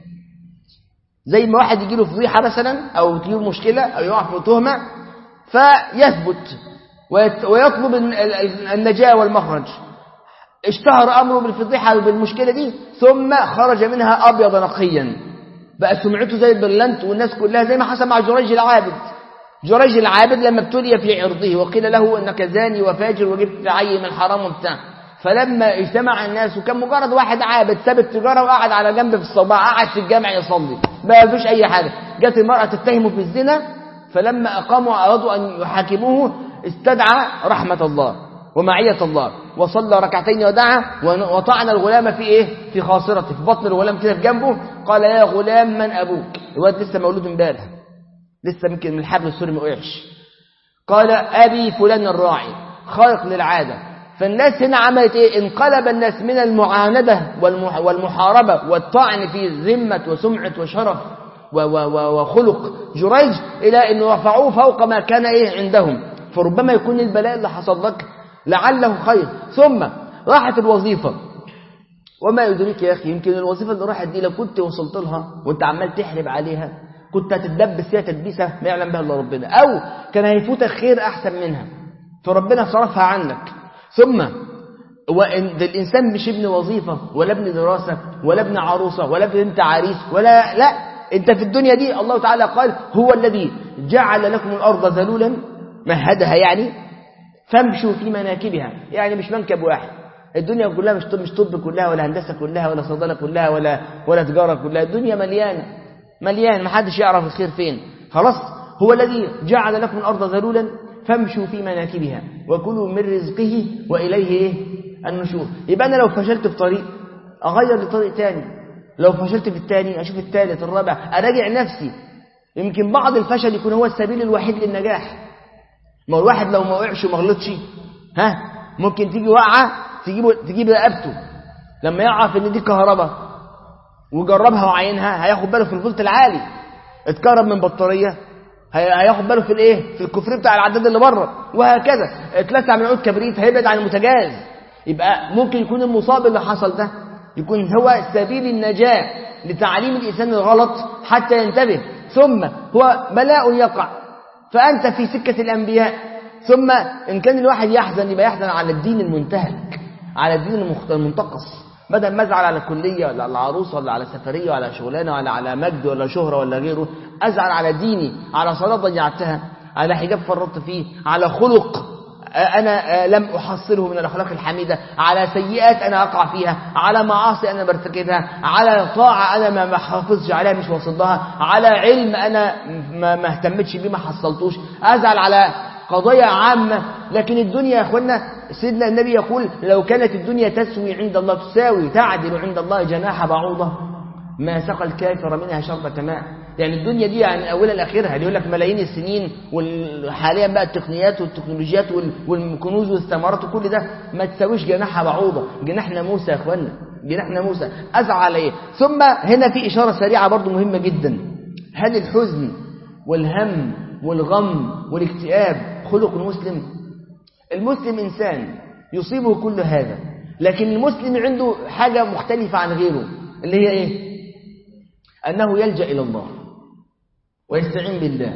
زي ما واحد يجي له فضيحة مثلا أو تجي له مشكلة أو يقع في تهمة فيثبت ويت- ويطلب ال- ال- النجاة والمخرج اشتهر أمره بالفضيحة وبالمشكلة دي ثم خرج منها أبيض نقيا بقى سمعته زي البرلنت والناس كلها زي ما حصل مع جريج العابد جريج العابد لما ابتلي في عرضه وقيل له انك زاني وفاجر وجبت عي من الحرام وبتاع فلما اجتمع الناس وكان مجرد واحد عابد ساب التجاره وقعد على جنب في الصباح قعد في الجامع يصلي ما فيش اي حاجه جت المراه تتهمه في الزنا فلما اقاموا ارادوا ان يحاكموه استدعى رحمه الله ومعيه الله وصلى ركعتين ودعا ون- وطعن الغلام في ايه في خاصرته في بطن الغلام كده في جنبه قال يا غلام من ابوك الواد لسه مولود امبارح لسه يمكن من الحبل السوري ما وقعش قال أبي فلان الراعي خارق للعادة فالناس هنا عملت إيه انقلب الناس من المعاندة والمح- والمحاربة والطعن في ذمة وسمعة وشرف و- و- و- وخلق جريج إلى أن رفعوه فوق ما كان إيه عندهم فربما يكون البلاء اللي حصل لك لعله خير ثم راحت الوظيفة وما يدريك يا أخي يمكن الوظيفة اللي راحت دي لو كنت وصلت لها وانت عمال تحرب عليها كنت هتتدبس فيها تدبيسة ما يعلم بها إلا ربنا أو كان هيفوتك خير أحسن منها فربنا صرفها عنك ثم وإن ده الإنسان مش ابن وظيفة ولا ابن دراسة ولا ابن عروسة ولا ابن انت عريس ولا لا انت في الدنيا دي الله تعالى قال هو الذي جعل لكم الأرض ذلولا مهدها يعني فامشوا في مناكبها يعني مش منكب واحد الدنيا كلها مش طب مش طب كلها ولا هندسة كلها ولا صيدلة كلها ولا ولا تجارة كلها الدنيا مليانة مليان ما حدش يعرف الخير فين خلاص هو الذي جعل لكم الأرض ذلولا فامشوا في مناكبها وكلوا من رزقه وإليه إيه؟ النشور يبقى أنا لو فشلت في طريق أغير لطريق تاني لو فشلت في التاني أشوف التالت الرابع أراجع نفسي يمكن بعض الفشل يكون هو السبيل الوحيد للنجاح ما هو الواحد لو ما وقعش وما غلطش ها ممكن تيجي وقعه تجيب تجيب رقبته لما يعرف ان دي كهرباء وجربها وعينها هياخد باله في الفولت العالي اتكهرب من بطاريه هي- هياخد باله في الايه في الكفر بتاع العداد اللي بره وهكذا اتلسع من عود كبريت هيبعد عن المتجاز يبقى ممكن يكون المصاب اللي حصل ده يكون هو سبيل النجاة لتعليم الإنسان الغلط حتى ينتبه ثم هو بلاء يقع فأنت في سكة الأنبياء ثم إن كان الواحد يحزن يبقى يحزن على الدين المنتهك على الدين المخت- المنتقص بدل ما ازعل على كلية ولا على عروسة ولا على سفرية ولا على شغلانة ولا على مجد ولا شهرة ولا غيره أزعل على ديني على صلاة ضيعتها على حجاب فرطت فيه على خلق أنا لم أحصله من الأخلاق الحميدة على سيئات أنا أقع فيها على معاصي أنا برتكبها على طاعة أنا ما ما حافظش عليها مش واصلها على علم أنا ما ما اهتمتش بيه ما حصلتوش أزعل على قضايا عامة لكن الدنيا يا أخوانا سيدنا النبي يقول لو كانت الدنيا تسوي عند الله تساوي تعدل عند الله جناح بعوضة ما سقى الكافر منها شربة ماء يعني الدنيا دي يعني أولا لآخرها اللي يقول لك ملايين السنين وحاليا بقى التقنيات والتكنولوجيات وال- والكنوز والثمرات وكل ده ما تساويش جناحها بعوضة جناح ناموسة يا اخوانا جناح ناموسة أزعل عليه ثم هنا في إشارة سريعة برضو مهمة جدا هل الحزن والهم والغم والاكتئاب خلق المسلم المسلم إنسان يصيبه كل هذا لكن المسلم عنده حاجة مختلفة عن غيره اللي هي إيه أنه يلجأ إلى الله ويستعين بالله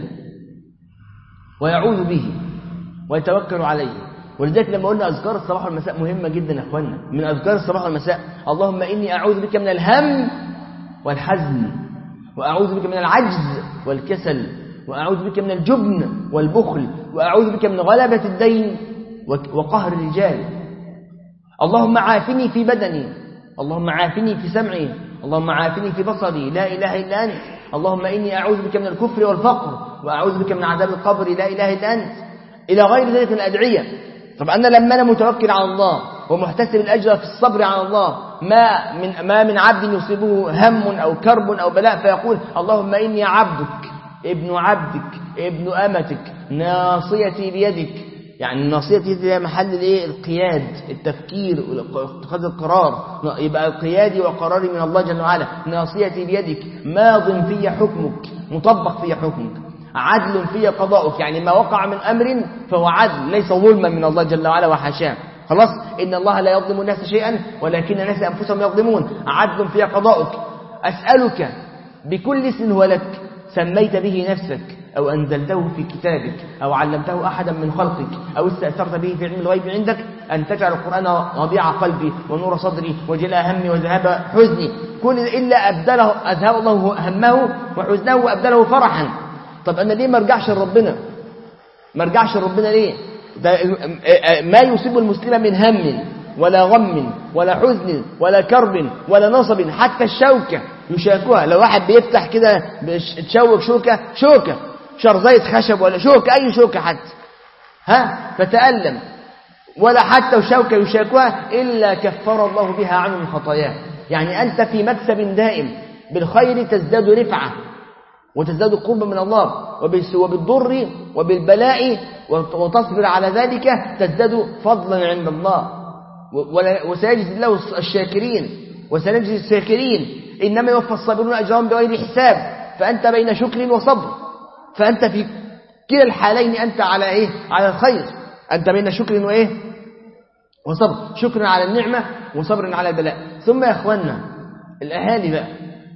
ويعوذ به ويتوكل عليه ولذلك لما قلنا أذكار الصباح والمساء مهمة جدا يا أخوانا من أذكار الصباح والمساء اللهم إني أعوذ بك من الهم والحزن وأعوذ بك من العجز والكسل وأعوذ بك من الجبن والبخل وأعوذ بك من غلبة الدين وقهر الرجال اللهم عافني في بدني اللهم عافني في سمعي اللهم عافني في بصري لا إله إلا أنت اللهم إني أعوذ بك من الكفر والفقر وأعوذ بك من عذاب القبر لا إله إلا أنت إلى غير ذلك من الأدعية طب أنا لما أنا متوكل على الله ومحتسب الأجر في الصبر على الله ما من ما من عبد يصيبه هم أو كرب أو بلاء فيقول اللهم إني عبدك ابن عبدك ابن أمتك ناصيتي بيدك يعني الناصية دي هي محل الايه القياد التفكير اتخاذ القرار يبقى قيادي وقراري من الله جل وعلا ناصيتي بيدك ماض في حكمك مطبق في حكمك عدل في قضاؤك يعني ما وقع من أمر فهو عدل ليس ظلما من الله جل وعلا وحاشاه خلاص إن الله لا يظلم الناس شيئا ولكن الناس أنفسهم يظلمون عدل في قضاؤك أسألك بكل اسم هو لك سميت به نفسك أو أنزلته في كتابك أو علمته أحدا من خلقك أو استأثرت به في علم الغيب عندك أن تجعل القرآن ربيع قلبي ونور صدري وجلاء همي وذهاب حزني كل إلا أبدله أذهب الله همه وحزنه وأبدله فرحا طب أنا ليه ما ارجعش لربنا ما ارجعش لربنا ليه ده ما يصيب المسلم من هم ولا غم ولا حزن ولا كرب ولا نصب حتى الشوكة يشاكوها لو واحد بيفتح كده تشوك شوكة شوكة شرزية خشب ولا شوكة أي شوكة حتى ها فتألم ولا حتى وشوكة يشاكوها إلا كفر الله بها عنه من خطاياه يعني أنت في مكسب دائم بالخير تزداد رفعة وتزداد قرب من الله وبالضر وبالبلاء وتصبر على ذلك تزداد فضلا عند الله وسيجزي الله الشاكرين وسنجزي الشاكرين إنما يوفى الصابرون أجرهم بغير حساب فأنت بين شكر وصبر فأنت في كلا الحالين أنت على إيه على الخير أنت بين شكر وإيه وصبر شكر على النعمة وصبر على البلاء ثم يا أخوانا الأهالي بقى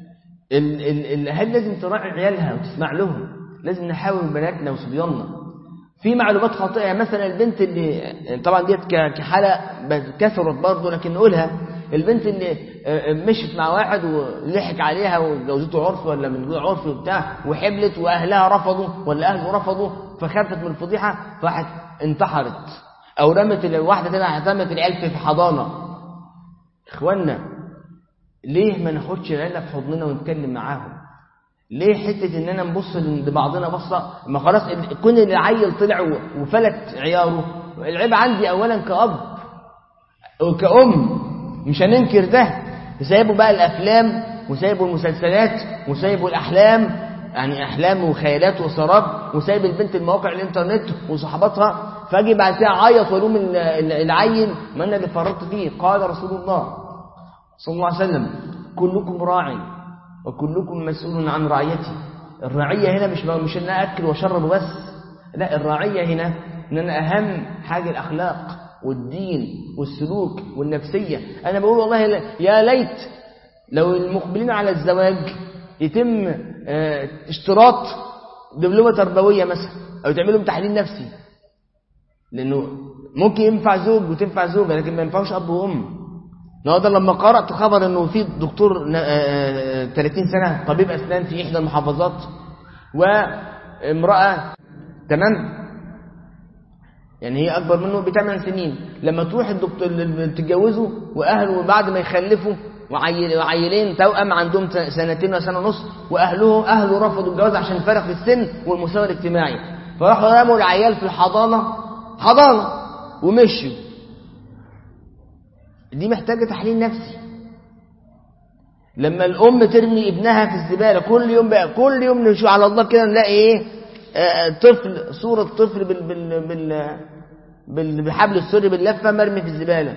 ال ال الأهالي لازم تراعي عيالها وتسمع لهم لازم نحاول بناتنا وصبياننا في معلومات خاطئة يعني مثلا البنت اللي طبعا ديت كحالة كثرت برضه لكن نقولها البنت اللي مشت مع واحد ولحق عليها وجوزته عرف ولا من غير عرف وبتاع وحبلت واهلها رفضوا ولا اهله رفضوا فخافت من الفضيحه فراحت انتحرت او رمت الواحده تانية رمت العيال في حضانه اخوانا ليه ما ناخدش العيله في حضننا ونتكلم معاهم ليه حته اننا نبص لبعضنا بصه ما خلاص كون العيل طلع وفلت عياره العيب عندي اولا كاب وكأم مش هننكر ده سايبوا بقى الأفلام وسايبوا المسلسلات وسايبوا الأحلام يعني أحلام وخيالات وسراب وسايب البنت المواقع الإنترنت وصحباتها فاجي بعد كده عيط والوم العيل ما أنا اللي فرطت فيه قال رسول الله صلى الله عليه وسلم كلكم راع وكلكم مسؤول عن رعيتي الرعية هنا مش مش ان انا اكل واشرب بس لا الرعية هنا ان انا اهم حاجة الاخلاق والدين والسلوك والنفسية أنا بقول والله يا ليت لو المقبلين على الزواج يتم اشتراط دبلومة تربوية مثلا أو تعملهم تحليل نفسي لأنه ممكن ينفع زوج وتنفع زوجة لكن ما ينفعش أب وأم النهارده لما قرأت خبر انه في دكتور 30 سنة طبيب أسنان في إحدى المحافظات وامرأة تمام يعني هي أكبر منه بثمان سنين لما تروح الدكتور تتجوزه وأهله بعد ما يخلفوا وعيل وعيلين توأم عندهم سنتين وسنة ونص وأهله أهله رفضوا الجواز عشان الفرق في السن والمستوى الاجتماعي فراحوا رموا العيال في الحضانة حضانة ومشوا دي محتاجة تحليل نفسي لما الأم ترمي ابنها في الزبالة كل يوم بقى كل يوم نشوف على الله كده نلاقي إيه آه طفل صورة طفل بال بال بال بال بحبل السري باللفة مرمي في الزبالة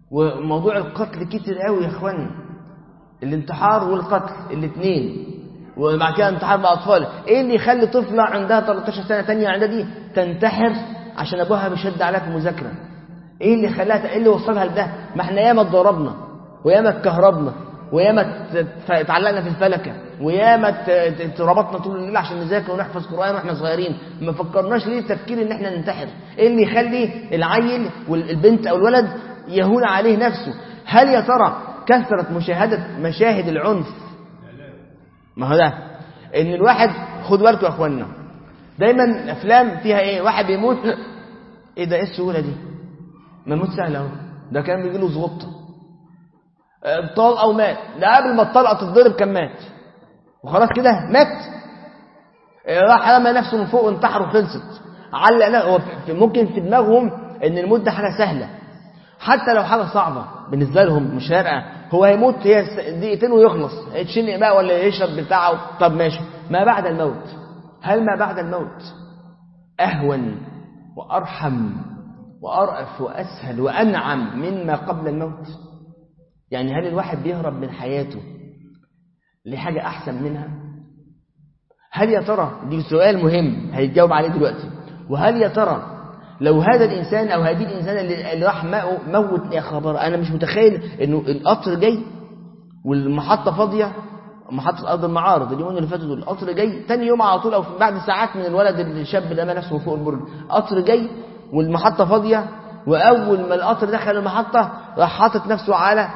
وموضوع القتل كتير قوي يا اخوان الانتحار والقتل الاثنين وبعد كده انتحر بأطفال ايه اللي يخلي طفلة عندها 13 سنة تانية عندها دي تنتحر عشان ابوها بيشد عليها في المذاكرة ايه اللي خلاها ايه اللي وصلها لده ما احنا ياما اتضربنا وياما اتكهربنا وياما اتعلقنا في الفلكة وياما اتربطنا طول الليل عشان نذاكر ونحفظ قرآن واحنا صغيرين ما فكرناش ليه التفكير ان احنا ننتحر ايه اللي يخلي العيل والبنت او الولد يهون عليه نفسه هل يا ترى كثرة مشاهدة مشاهد العنف ما هو ده ان الواحد خد بالكم يا اخوانا دايما افلام فيها ايه واحد بيموت ايه ده ايه السهوله دي ما موت سهل اهو ده كان بيجي له زغطه طال او مات ده قبل ما الطلقه تتضرب كان مات وخلاص كده مات راح رمى نفسه من فوق وانتحر وخلصت علق هو ممكن في دماغهم ان الموت ده حاجه سهله حتى لو حاجه صعبه بالنسبه لهم مش فارقه هو هيموت هي دقيقتين ويخلص يتشنق بقى ولا يشرب بتاعه طب ماشي ما بعد الموت هل ما بعد الموت اهون وارحم وارأف واسهل وانعم مما قبل الموت يعني هل الواحد بيهرب من حياته لحاجه احسن منها هل يا ترى دي سؤال مهم هيتجاوب عليه دلوقتي وهل يا ترى لو هذا الإنسان أو هذه الإنسان اللي راح موت يا خبر أنا مش متخيل إنه القطر جاي والمحطة فاضية محطة أرض المعارض اليومين اللي فاتوا دول القطر جاي تاني يوم على طول أو بعد ساعات من الولد الشاب اللي رمى نفسه فوق البرج قطر جاي والمحطة فاضية وأول ما القطر دخل المحطة راح حاطط نفسه على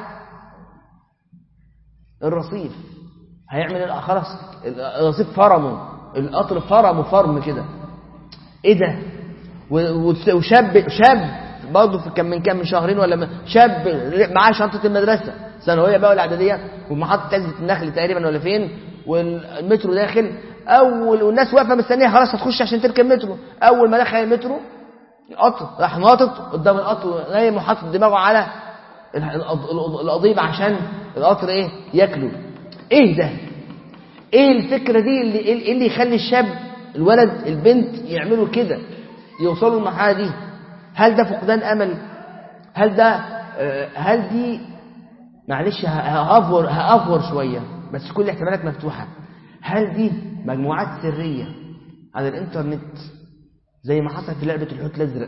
الرصيف هيعمل خلاص الرصيف فرمه القطر فرمه فرم كده ايه ده وشاب شاب برضه كان من كام من شهرين ولا شاب معاه شنطه المدرسه ثانويه بقى ولا اعداديه ومحطه عزه النخل تقريبا ولا فين والمترو داخل اول والناس واقفه مستنيه خلاص هتخش عشان تركب مترو اول ما دخل المترو القطر راح ناطط قدام القطر نايم وحاطط دماغه على القضيب عشان القطر ايه ياكله ايه ده ايه الفكره دي اللي ايه اللي يخلي الشاب الولد البنت يعملوا كده يوصلوا للمرحله دي هل ده فقدان امل هل ده هل دي معلش هافور هافور شويه بس كل الاحتمالات مفتوحه هل دي مجموعات سريه على الانترنت زي ما حصل في لعبه الحوت الازرق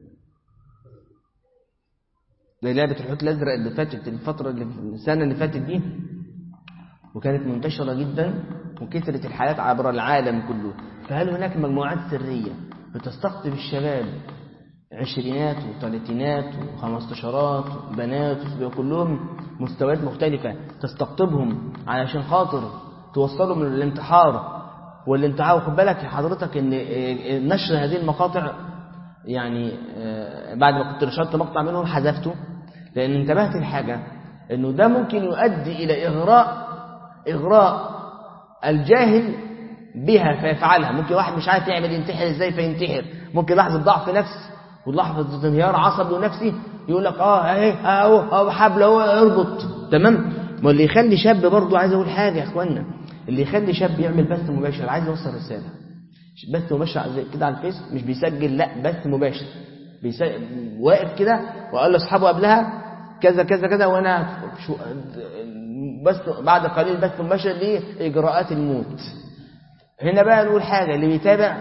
زي لعبه الحوت الازرق اللي فاتت الفتره اللي السنه اللي فاتت دي وكانت منتشره جدا وكثرت الحالات عبر العالم كله فهل هناك مجموعات سريه بتستقطب الشباب عشرينات وثلاثينات وخمستاشرات وبنات وكلهم مستويات مختلفة تستقطبهم علشان خاطر توصلهم للانتحار والانتحار وخد بالك حضرتك ان نشر هذه المقاطع يعني بعد ما كنت نشرت مقطع منهم حذفته لان انتبهت لحاجة انه ده ممكن يؤدي الى اغراء اغراء الجاهل بها فيفعلها ممكن واحد مش عارف يعمل ينتحر ازاي فينتحر ممكن لحظة ضعف نفس ولحظة انهيار عصبي ونفسي يقول لك اه اهي اهو اهو حبل اهو اربط تمام ما اللي يخلي شاب برضه عايز اقول حاجة يا اخوانا اللي يخلي شاب يعمل بث مباشر عايز يوصل رسالة بث مباشر زي كده على الفيس مش بيسجل لا بث مباشر بيسجل واقف كده وقال لاصحابه قبلها كذا كذا كذا وانا شو بس بعد قليل بث مباشر لاجراءات الموت هنا بقى نقول حاجة اللي بيتابع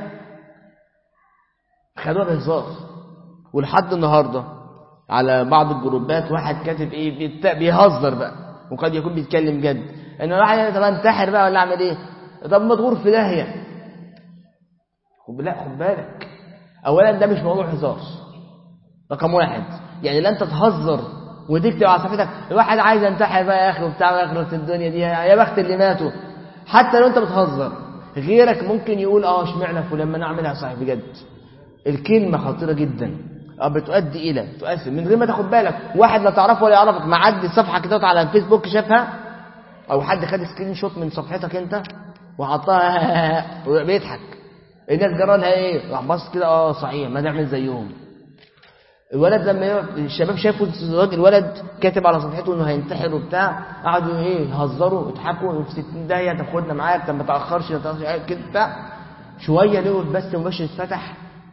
خدوها بهزار ولحد النهاردة على بعض الجروبات واحد كاتب ايه بيهزر بقى وقد يكون بيتكلم جد ان واحد طب انتحر بقى ولا اعمل ايه طب ما تغور في داهيه خد لا خد بالك اولا ده مش موضوع هزار رقم واحد يعني لا انت تهزر وتكتب على صفحتك الواحد عايز ينتحر بقى يا اخي وبتاع ويخلص الدنيا دي يا بخت اللي ماتوا حتى لو انت بتهزر غيرك ممكن يقول اه اشمعنى فلان ما انا اعملها صحيح بجد الكلمة خطيرة جدا اه بتؤدي الى تؤثر من غير ما تاخد بالك واحد لا تعرفه ولا يعرفك معدي الصفحة كده على الفيسبوك شافها او حد خد سكرين شوت من صفحتك انت وحطها بيضحك الناس جرى لها ايه راح بص كده اه صحيح ما نعمل زيهم الولد لما الشباب شافوا الولد كاتب على صفحته انه هينتحر وبتاع قعدوا ايه يهزروا يضحكوا في 60 داهيه طب خدنا معاك طب ما تاخرش ما تاخرش كده بتاع شويه لقوا البث مباشر اتفتح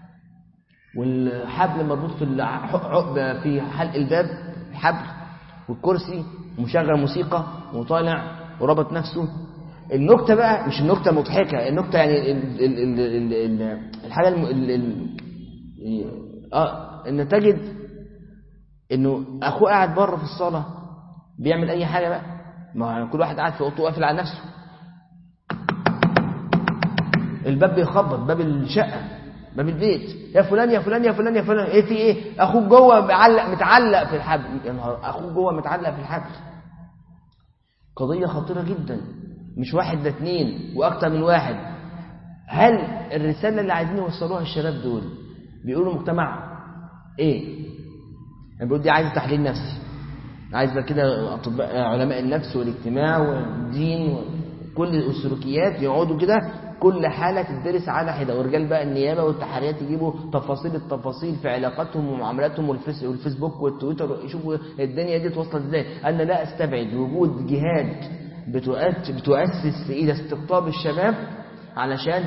والحبل مربوط في العقبه في حلق الباب الحبل والكرسي ومشغل موسيقى وطالع وربط نفسه النكتة بقى مش النكتة مضحكة النكتة يعني ال ال ال ال ال الحاجة الم ال ال اه ان تجد انه اخوه قاعد بره في الصالة بيعمل اي حاجة بقى ما كل واحد قاعد في اوضته قافل على نفسه الباب بيخبط باب الشقة باب البيت يا فلان يا فلان يا فلان يا فلان ايه في ايه اخوك جوه معلق متعلق في الحبل يا نهار اخوك جوه متعلق في الحبل قضية خطيرة جدا مش واحد ده اتنين واكتر من واحد هل الرسالة اللي عايزين يوصلوها الشباب دول بيقولوا مجتمع ايه يعني بيقول دي عايزة تحليل نفسي عايز بقى كده اطباء علماء النفس والاجتماع والدين وكل السلوكيات يقعدوا كده كل حالة تدرس على حدة ورجال بقى النيابة والتحريات يجيبوا تفاصيل التفاصيل في علاقاتهم ومعاملاتهم والفيس والفيسبوك والتويتر يشوفوا الدنيا دي توصل ازاي أنا لا أستبعد وجود جهاد بتؤسس في إيد استقطاب الشباب علشان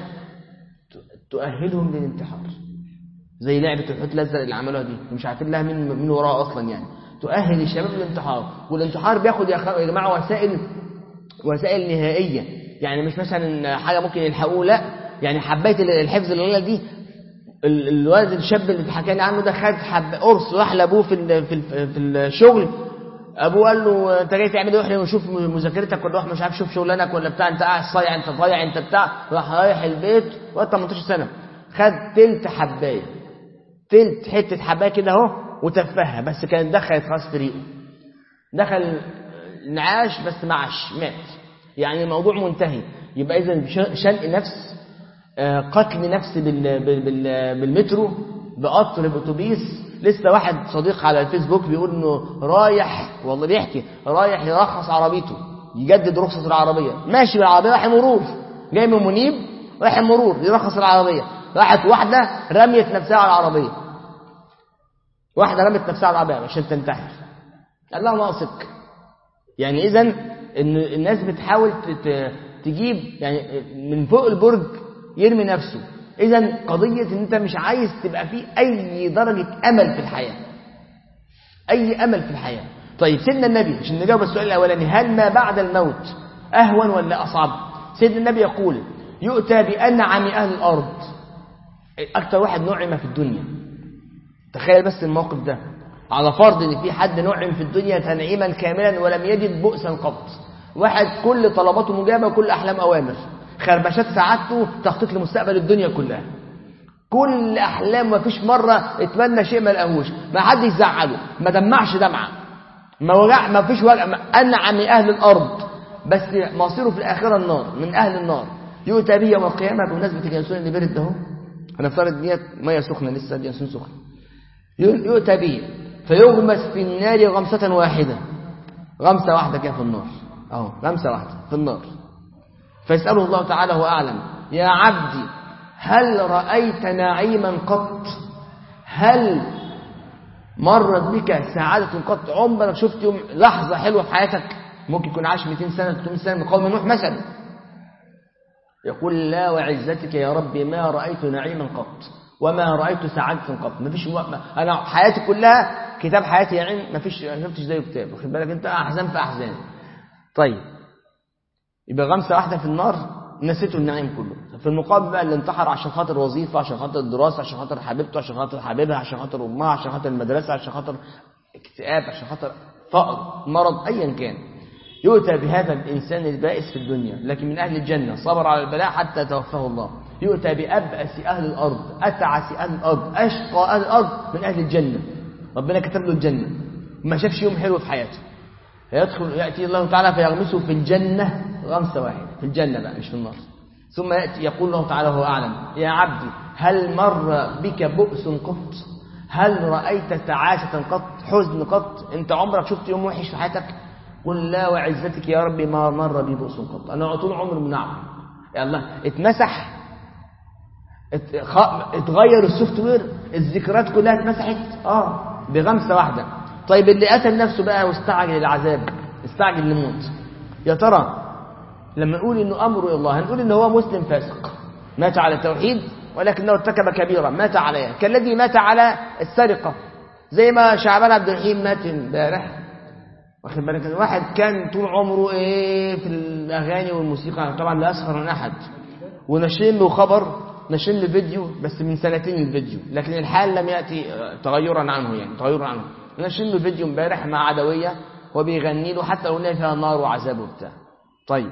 تؤهلهم للانتحار زي لعبة الحوت الأزرق اللي عملوها دي مش عارفين لها مين مين وراها أصلا يعني تؤهل الشباب للانتحار والانتحار بياخد يا جماعة وسائل وسائل نهائية يعني مش مثلا حاجة ممكن يلحقوه لا يعني حبيت الحفظ الليلة دي الولد الشاب اللي حكى لي عنه ده خد حب قرص راح لابوه في ال في ال في الشغل ابوه قال له انت جاي تعمل ايه واحنا نشوف مذاكرتك ولا مش عارف شوف شغلانك ولا بتاع انت قاعد صايع انت ضايع انت بتاع راح رايح البيت وقت 18 سنه خد تلت حبايه تلت حته حبايه كده اهو وتفهها بس كانت دخلت خلاص في ريقه دخل نعاش بس معش مات يعني الموضوع منتهي يبقى اذا شنق نفس قتل نفس بالمترو بقطر باتوبيس لسه واحد صديق على الفيسبوك بيقول انه رايح والله بيحكي رايح يرخص عربيته يجدد رخصة العربية ماشي بالعربية رايح مرور جاي من منيب رايح مرور يرخص العربية راحت واحدة رميت نفسها على العربية واحدة رمت نفسها على العربية عشان تنتحر قال لها ناقصك يعني اذا ان الناس بتحاول تجيب يعني من فوق البرج يرمي نفسه اذا قضيه ان انت مش عايز تبقى فيه اي درجه امل في الحياه اي امل في الحياه طيب سيدنا النبي عشان نجاوب السؤال الاولاني هل ما بعد الموت اهون ولا اصعب سيدنا النبي يقول يؤتى بانعم اهل الارض اكتر واحد نعم في الدنيا تخيل بس الموقف ده على فرض ان في حد نعم في الدنيا تنعيما كاملا ولم يجد بؤسا قط واحد كل طلباته مجابه وكل احلام اوامر خربشات سعادته تخطيط لمستقبل الدنيا كلها كل احلام ما فيش مره اتمنى شيء ما لقاهوش ما حدش زعله ما دمعش دمعه ما وجع ما فيش وجع انعم اهل الارض بس مصيره في الاخره النار من اهل النار يؤتى به يوم القيامه بمناسبه اليانسون اللي برد اهو هنفترض ديت ميه سخنه لسه اليانسون سخن يؤتى به فيغمس في النار غمسة واحدة غمسة واحدة كده في النار أهو غمسة واحدة في النار فيسأله الله تعالى هو أعلم يا عبدي هل رأيت نعيما قط هل مرت بك سعادة قط عمرك شفت يوم لحظة حلوة في حياتك ممكن يكون عاش 200 سنة 300 سنة من قوم نوح مثلا يقول لا وعزتك يا ربي ما رأيت نعيما قط وما رأيت سعادة قط ما فيش ما أنا حياتي كلها كتاب حياتي يعني ما فيش ما شفتش زيه كتاب واخد بالك أنت أحزان في أحزان طيب يبقى غمسة واحدة في النار نسيته النعيم كله في المقابل بقى اللي انتحر عشان خاطر وظيفة عشان خاطر الدراسة عشان خاطر حبيبته عشان خاطر حبيبها عشان خاطر أمها عشان خاطر المدرسة عشان خاطر اكتئاب عشان خاطر فقر مرض أيا كان يؤتى بهذا الإنسان البائس في الدنيا لكن من أهل الجنة صبر على البلاء حتى توفاه الله يؤتى بأبأس أهل الأرض أتعس أهل الأرض أشقى أهل الأرض من أهل الجنة ربنا كتب له الجنة ما شافش يوم حلو في حياته فيدخل يأتي الله تعالى فيغمسه في الجنة غمسة واحدة في الجنة بقى مش في النار ثم يأتي يقول الله تعالى هو أعلم يا عبدي هل مر بك بؤس قط هل رأيت تعاسة قط حزن قط انت عمرك شفت يوم وحش في حياتك قل لا وعزتك يا ربي ما مر بي بؤس قط انا طول عمري منعم يا الله اتمسح ات... خ... اتغير السوفت وير الذكريات كلها اتمسحت اه بغمسه واحده طيب اللي قتل نفسه بقى واستعجل العذاب استعجل الموت يا ترى لما نقول انه امره الى الله هنقول ان هو مسلم فاسق مات على التوحيد ولكنه ارتكب كبيرة مات عليها كالذي مات على السرقة زي ما شعبان عبد الرحيم مات امبارح واخد بالك واحد كان طول عمره ايه في الاغاني والموسيقى طبعا لا يسخر من احد ونشرين له خبر نشرين له فيديو بس من سنتين الفيديو لكن الحال لم ياتي تغيرا عنه يعني تغيرا عنه نشرين له فيديو امبارح مع عدويه وبيغني له حتى الاغنيه فيها نار وعذاب وبتاع طيب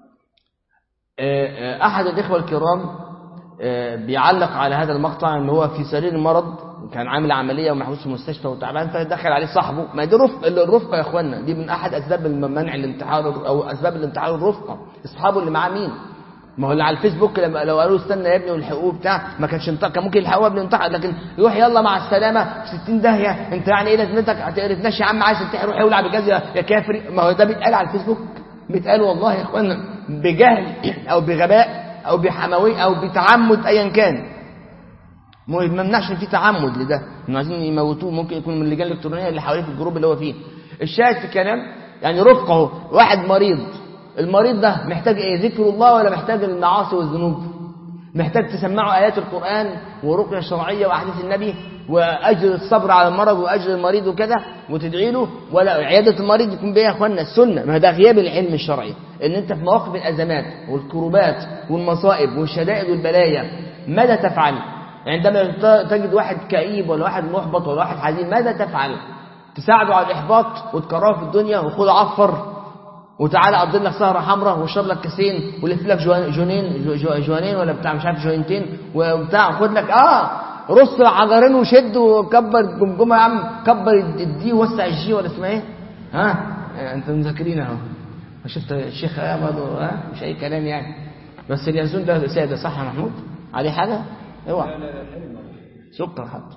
احد الاخوه الكرام بيعلق على هذا المقطع ان هو في سرير المرض كان عامل عمليه ومحبوس في المستشفى وتعبان فدخل عليه صاحبه ما دي رفق الرفقه يا اخوانا دي من احد اسباب منع الانتحار او اسباب الانتحار الرفقه اصحابه اللي معاه مين ما هو اللي على الفيسبوك لما لو قالوا استنى يا ابني والحقوه بتاع ما كانش انتحر كان ممكن يلحقوه قبل ينتحر لكن يروح يلا مع السلامه في 60 داهيه انت يعني ايه لازمتك هتقرفناش يا عم عايز تنتحر روح يولع بجاز يا كافر ما هو ده بيتقال على الفيسبوك بيتقال والله يا اخوانا بجهل او بغباء او بحموي او بتعمد ايا كان ما يمنعش ان في تعمد لده انه عايزين يموتوه ممكن يكون من اللجان الالكترونيه اللي حواليه في الجروب اللي هو فيه الشاهد في الكلام يعني رفقه واحد مريض المريض ده محتاج ايه ذكر الله ولا محتاج المعاصي والذنوب محتاج تسمعه ايات القران ورقيه شرعيه واحاديث النبي واجر الصبر على المرض واجر المريض وكذا وتدعي له ولا عياده المريض يكون بيها يا اخوانا السنه ما ده غياب العلم الشرعي ان انت في مواقف الازمات والكروبات والمصائب والشدائد والبلايا ماذا تفعل عندما تجد واحد كئيب ولا واحد محبط ولا واحد حزين ماذا تفعل تساعده على الاحباط وتكرهه في الدنيا وخد عفر وتعالى قضي لك سهره حمراء واشرب لك كاسين ولف لك جوانين جوانين ولا بتاع مش عارف جوانتين وبتاع خد لك اه رص عجرين وشد وكبر جمجمه يا عم كبر الدي ووسع الجي ولا اسمها ايه ها انت مذاكرين اهو شفت الشيخ اه برضه ها مش اي كلام يعني بس اليانسون ده ساده صح يا محمود عليه حاجه اوعى سكر حط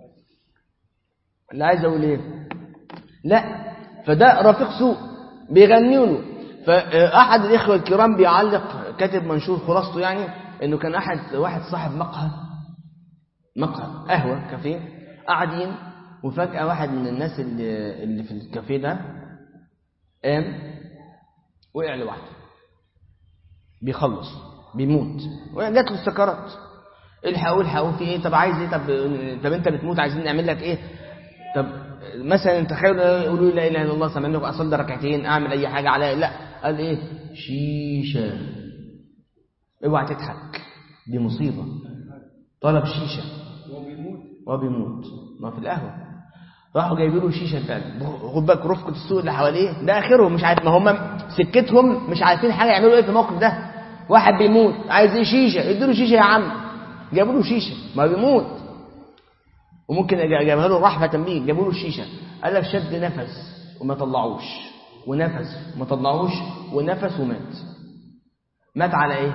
اللي عايز اقول ايه لا فده رفيق سوء بيغنوا له فاحد الاخوه الكرام بيعلق كاتب منشور خلاصته يعني انه كان احد واحد صاحب مقهى مقهى قهوه كافيه قاعدين وفجاه واحد من الناس اللي اللي في الكافيه ده قام وقع لوحده بيخلص بيموت وجات له السكرات الحقوا الحقوا في ايه طب عايز ايه طب طب انت بتموت عايزين نعمل لك ايه طب مثلا تخيلوا يقولوا لا اله الا الله سامعني اصلي ركعتين اعمل اي حاجه على لا قال ايه شيشه اوعى تضحك دي مصيبه طلب شيشه وهو بيموت ما في القهوه راحوا جايبين له شيشه فعلا خد بالك رفقه السوق اللي حواليه ده اخرهم مش عارف ما هم سكتهم مش عارفين حاجه يعملوا ايه في الموقف ده واحد بيموت عايز ايه شيشه ادوا شيشه يا عم جابوا له شيشه ما بيموت وممكن جابها له رحمه بيه جابوا له الشيشه قال لك شد نفس وما طلعوش ونفس وما طلعوش ونفس ومات مات على ايه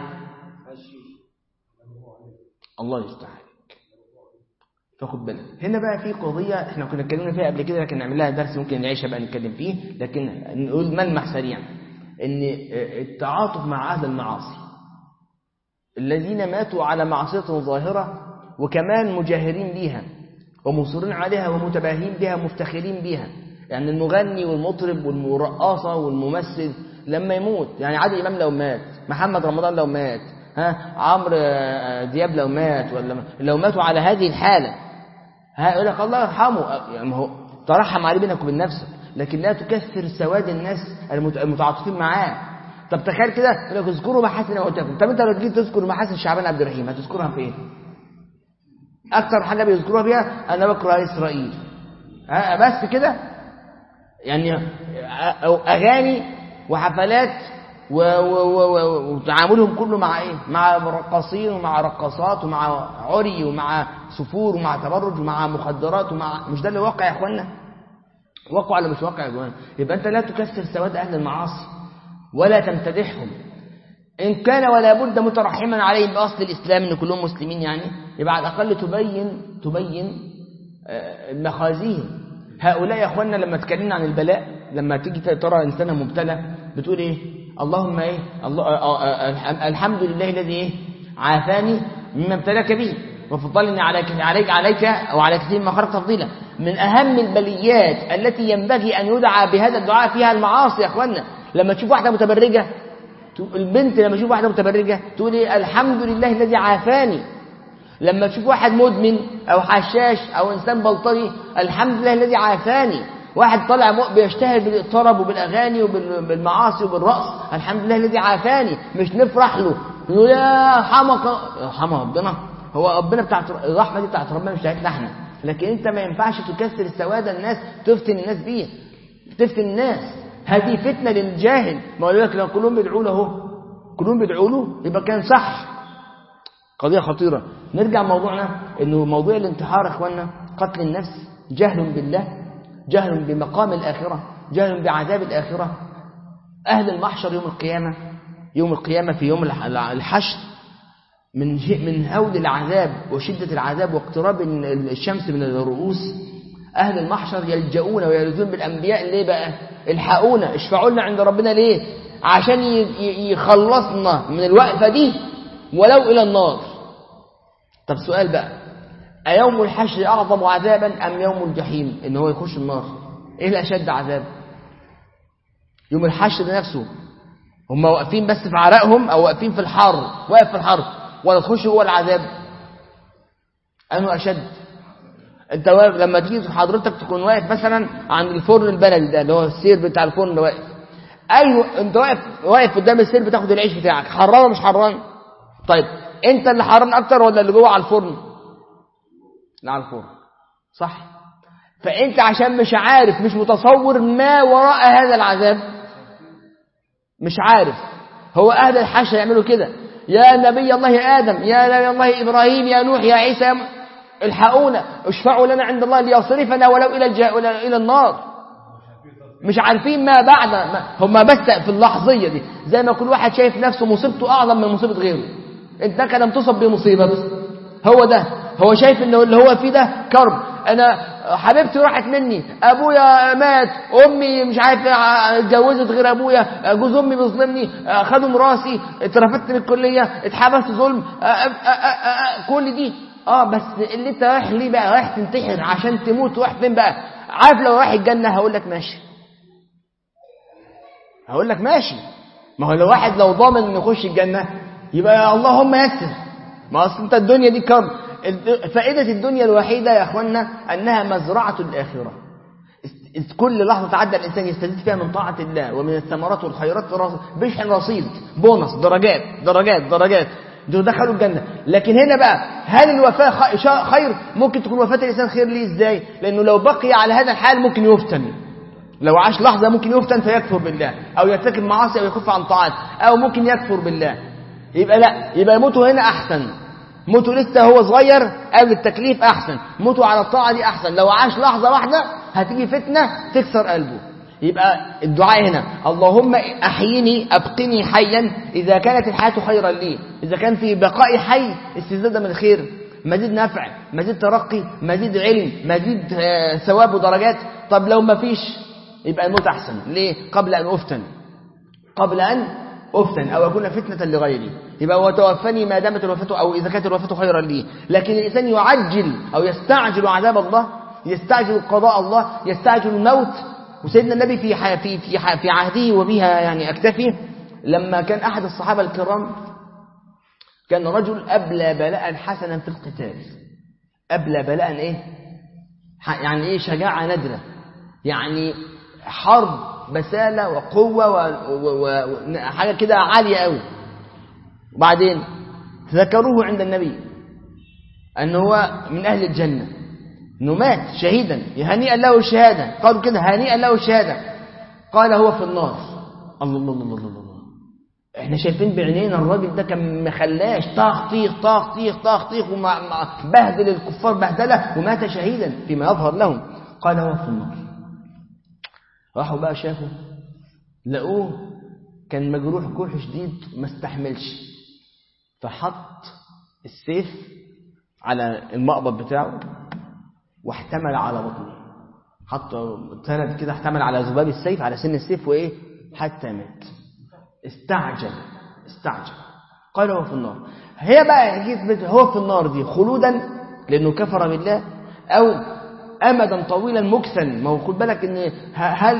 الله يفتح عليك فخد بالك هنا بقى في قضيه احنا كنا اتكلمنا فيها قبل كده لكن نعمل لها درس ممكن نعيشها بقى نتكلم فيه لكن نقول ملمح سريع ان التعاطف مع اهل المعاصي الذين ماتوا على معصيه ظاهره وكمان مجاهرين بيها ومصرين عليها ومتباهين بها مفتخرين بها يعني المغني والمطرب والرقاصة والممثل لما يموت يعني عادل إمام لو مات محمد رمضان لو مات ها عمرو دياب لو مات ولا لو ماتوا على هذه الحالة ها يقول لك الله يرحمه يعني هو ترحم عليه بينك وبين نفسك لكن لا تكثر سواد الناس المتعاطفين معاه طب تخيل كده يقول لك اذكروا محاسن موتاكم طب انت لو جيت تذكر محاسن شعبان عبد الرحيم هتذكرها في ايه؟ اكتر حاجه بيذكروها بيها انا بكره اسرائيل بس كده يعني أو اغاني وحفلات وتعاملهم كله مع ايه مع رقاصين ومع رقاصات ومع عري ومع سفور ومع تبرج ومع مخدرات ومع مش ده اللي واقع يا اخوانا واقع ولا مش واقع يا جماعه يبقى انت لا تكسر سواد اهل المعاصي ولا تمتدحهم إن كان ولا بد مترحما عليهم بأصل الإسلام إن كلهم مسلمين يعني يبقى على الأقل تبين تبين مخازيهم هؤلاء يا أخواننا لما اتكلمنا عن البلاء لما تيجي ترى إنسانا مبتلى بتقول إيه اللهم إيه الله الحمد لله الذي إيه عافاني مما ابتلاك به وفضلني عليك عليك عليك أو على كثير ما خلق تفضيلا من أهم البليات التي ينبغي أن يدعى بهذا الدعاء فيها المعاصي يا أخواننا لما تشوف واحدة متبرجة البنت لما تشوف واحدة متبرجة تقول إيه الحمد لله الذي عافاني لما تشوف واحد مدمن أو حشاش أو إنسان بلطجي الحمد لله الذي عافاني واحد طالع مو- بيشتهر بالطرب وبالاغاني وبالمعاصي وبالرقص الحمد لله الذي عافاني مش نفرح له نقول يا حمق يا حمق ربنا هو ربنا بتاعت الرحمه دي بتاعت ربنا مش بتاعتنا احنا لكن انت ما ينفعش تكسر السواد الناس تفتن الناس بيه تفتن الناس هذه فتنه للجاهل ما اقول لك لو كلهم بيدعوا له اهو كلهم بيدعوا له يبقى كان صح قضية خطيرة نرجع موضوعنا انه موضوع الانتحار يا اخوانا قتل النفس جهل بالله جهل بمقام الآخرة جهل بعذاب الآخرة أهل المحشر يوم القيامة يوم القيامة في يوم الح- الحشر من ج- من هول العذاب وشدة العذاب واقتراب ال- الشمس من الرؤوس أهل المحشر يلجؤون ويلجون بالأنبياء ليه بقى الحقونا اشفعوا لنا عند ربنا ليه عشان ي- ي- يخلصنا من الوقفة دي ولو إلى النار طب سؤال بقى أيوم الحشر أعظم عذابا أم يوم الجحيم إن هو يخش النار إيه الأشد عذاب يوم الحشر نفسه هم واقفين بس في عرقهم أو واقفين في الحر واقف في الحر ولا تخش جوه العذاب أنه أشد أنت واقف لما تيجي حضرتك تكون واقف مثلا عند الفرن البلدي ده اللي هو السير بتاع الفرن اللي واقف أيوه أنت واقف واقف قدام السير بتاخد العيش بتاعك حران ولا مش حران طيب أنت اللي حران أكتر ولا اللي جوه على الفرن اللي على الفرن صح فأنت عشان مش عارف مش متصور ما وراء هذا العذاب مش عارف هو أهل الحشر يعملوا كده يا نبي الله آدم يا نبي الله إبراهيم يا نوح يا عيسى يا م- الحقونا اشفعوا لنا عند الله ليصرفنا ولو إلى الجا... إلى إلى النار مش عارفين ما بعد ما هم بس في اللحظية دي زي ما كل واحد شايف نفسه مصيبته أعظم من مصيبة غيره انت لم تصب بمصيبة هو ده هو شايف انه اللي هو فيه ده كرب انا حبيبتي راحت مني ابويا مات امي مش عارف اتجوزت غير ابويا جوز امي بيظلمني خدوا مراسي اترفدت من الكليه اتحبست ظلم آه، آه، آه، آه، كل دي اه بس اللي انت رايح ليه بقى رايح تنتحر عشان تموت رايح فين بقى عارف لو رايح الجنه هقول لك ماشي هقول لك ماشي ما هو لو واحد لو ضامن انه يخش الجنه يبقى يا اللهم يسر ما اصل انت الدنيا دي كرب الد- فائده الدنيا الوحيده يا اخوانا انها مزرعه الاخره است- كل لحظه تعدى الانسان يستزيد فيها من طاعه الله ومن الثمرات والخيرات رص- بيشحن رصيد بونص درجات درجات درجات دول دخلوا الجنه لكن هنا بقى هل الوفاه خ- شا- خير ممكن تكون وفاه الانسان خير ليه ازاي لانه لو بقي على هذا الحال ممكن يفتن لو عاش لحظة ممكن يفتن فيكفر بالله أو يرتكب معاصي أو يكف عن طاعات أو ممكن يكفر بالله يبقى لا يبقى موته هنا أحسن موته لسه هو صغير قبل التكليف أحسن موته على الطاعة دي أحسن لو عاش لحظة واحدة هتيجي فتنة تكسر قلبه يبقى الدعاء هنا اللهم أحيني أبقني حيا إذا كانت الحياة خيرا لي إذا كان في بقاء حي استزادة من الخير مزيد نفع مزيد ترقي مزيد علم مزيد آه، ثواب ودرجات طب لو ما فيش يبقى الموت أحسن ليه قبل أن أفتن قبل أن أفتن أو أكون فتنة لغيري يبقى وتوفني ما دامت الوفاة أو إذا كانت الوفاة خيرا لي لكن الإنسان يعجل أو يستعجل عذاب الله يستعجل قضاء الله يستعجل الموت وسيدنا النبي في ح- في في ح- في عهده وبها يعني أكتفي لما كان أحد الصحابة الكرام كان رجل أبلى بلاء حسنا في القتال أبلى بلاء إيه ح- يعني إيه شجاعة نادرة يعني حرب بسالة وقوة وحاجة كده عالية قوي وبعدين ذكروه عند النبي أنه هو من أهل الجنة أنه مات شهيدا هنيئا له الشهادة قالوا كده هنيئا له الشهادة قال هو في النار الله الله الله الله الله الله احنا شايفين بعينينا الراجل ده كان مخلاش طاخ طيخ طاخ طيخ طاخ طيخ وبهدل الكفار بهدله ومات شهيدا فيما يظهر لهم قال هو في النار راحوا بقى شافوا لقوه كان مجروح جرح شديد ما استحملش فحط السيف على المقبض بتاعه واحتمل على بطنه حط تند كده احتمل على ذباب السيف على سن السيف وايه حتى مات استعجل استعجل قال هو في النار هي بقى جيت هو في النار دي خلودا لانه كفر بالله او امدا طويلا مكثا ما هو خد بالك ان هل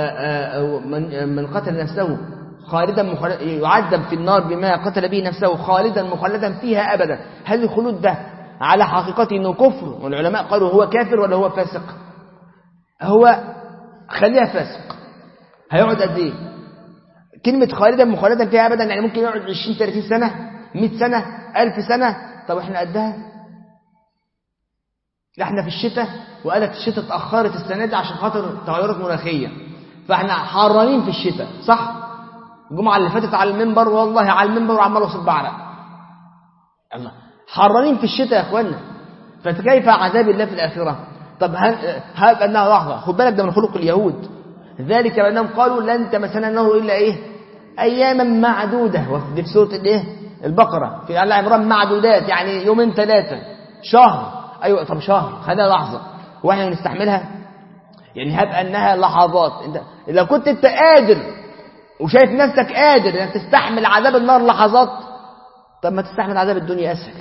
من من قتل نفسه خالدا مخلد يعذب في النار بما قتل به نفسه خالدا مخلدا فيها ابدا هل الخلود ده على حقيقته انه كفر والعلماء قالوا هو كافر ولا هو فاسق هو خليها فاسق هيقعد قد ايه كلمة خالدا مخالدا فيها ابدا يعني ممكن يقعد 20 30 سنة 100 سنة 1000 سنة طب احنا قدها لا احنا في الشتاء وقالت الشتاء اتأخرت السنة دي عشان خاطر تغيرات مناخية فاحنا حرانين في الشتاء صح الجمعة اللي فاتت على المنبر والله على المنبر وعمال اصب بعرق الله حرانين في الشتاء يا اخوانا فكيف عذاب الله في الآخرة طب هب أنها لحظة خد بالك ده من خلق اليهود ذلك بأنهم قالوا لن تمسنا النار إلا إيه أياما معدودة وفي في سورة الإيه البقرة في آل عمران معدودات يعني يومين ثلاثة شهر أيوة طب شهر خلينا لحظة وإحنا نستحملها يعني هب أنها لحظات انت لو كنت أنت قادر وشايف نفسك قادر انك تستحمل عذاب النار لحظات طب ما تستحمل عذاب الدنيا أسهل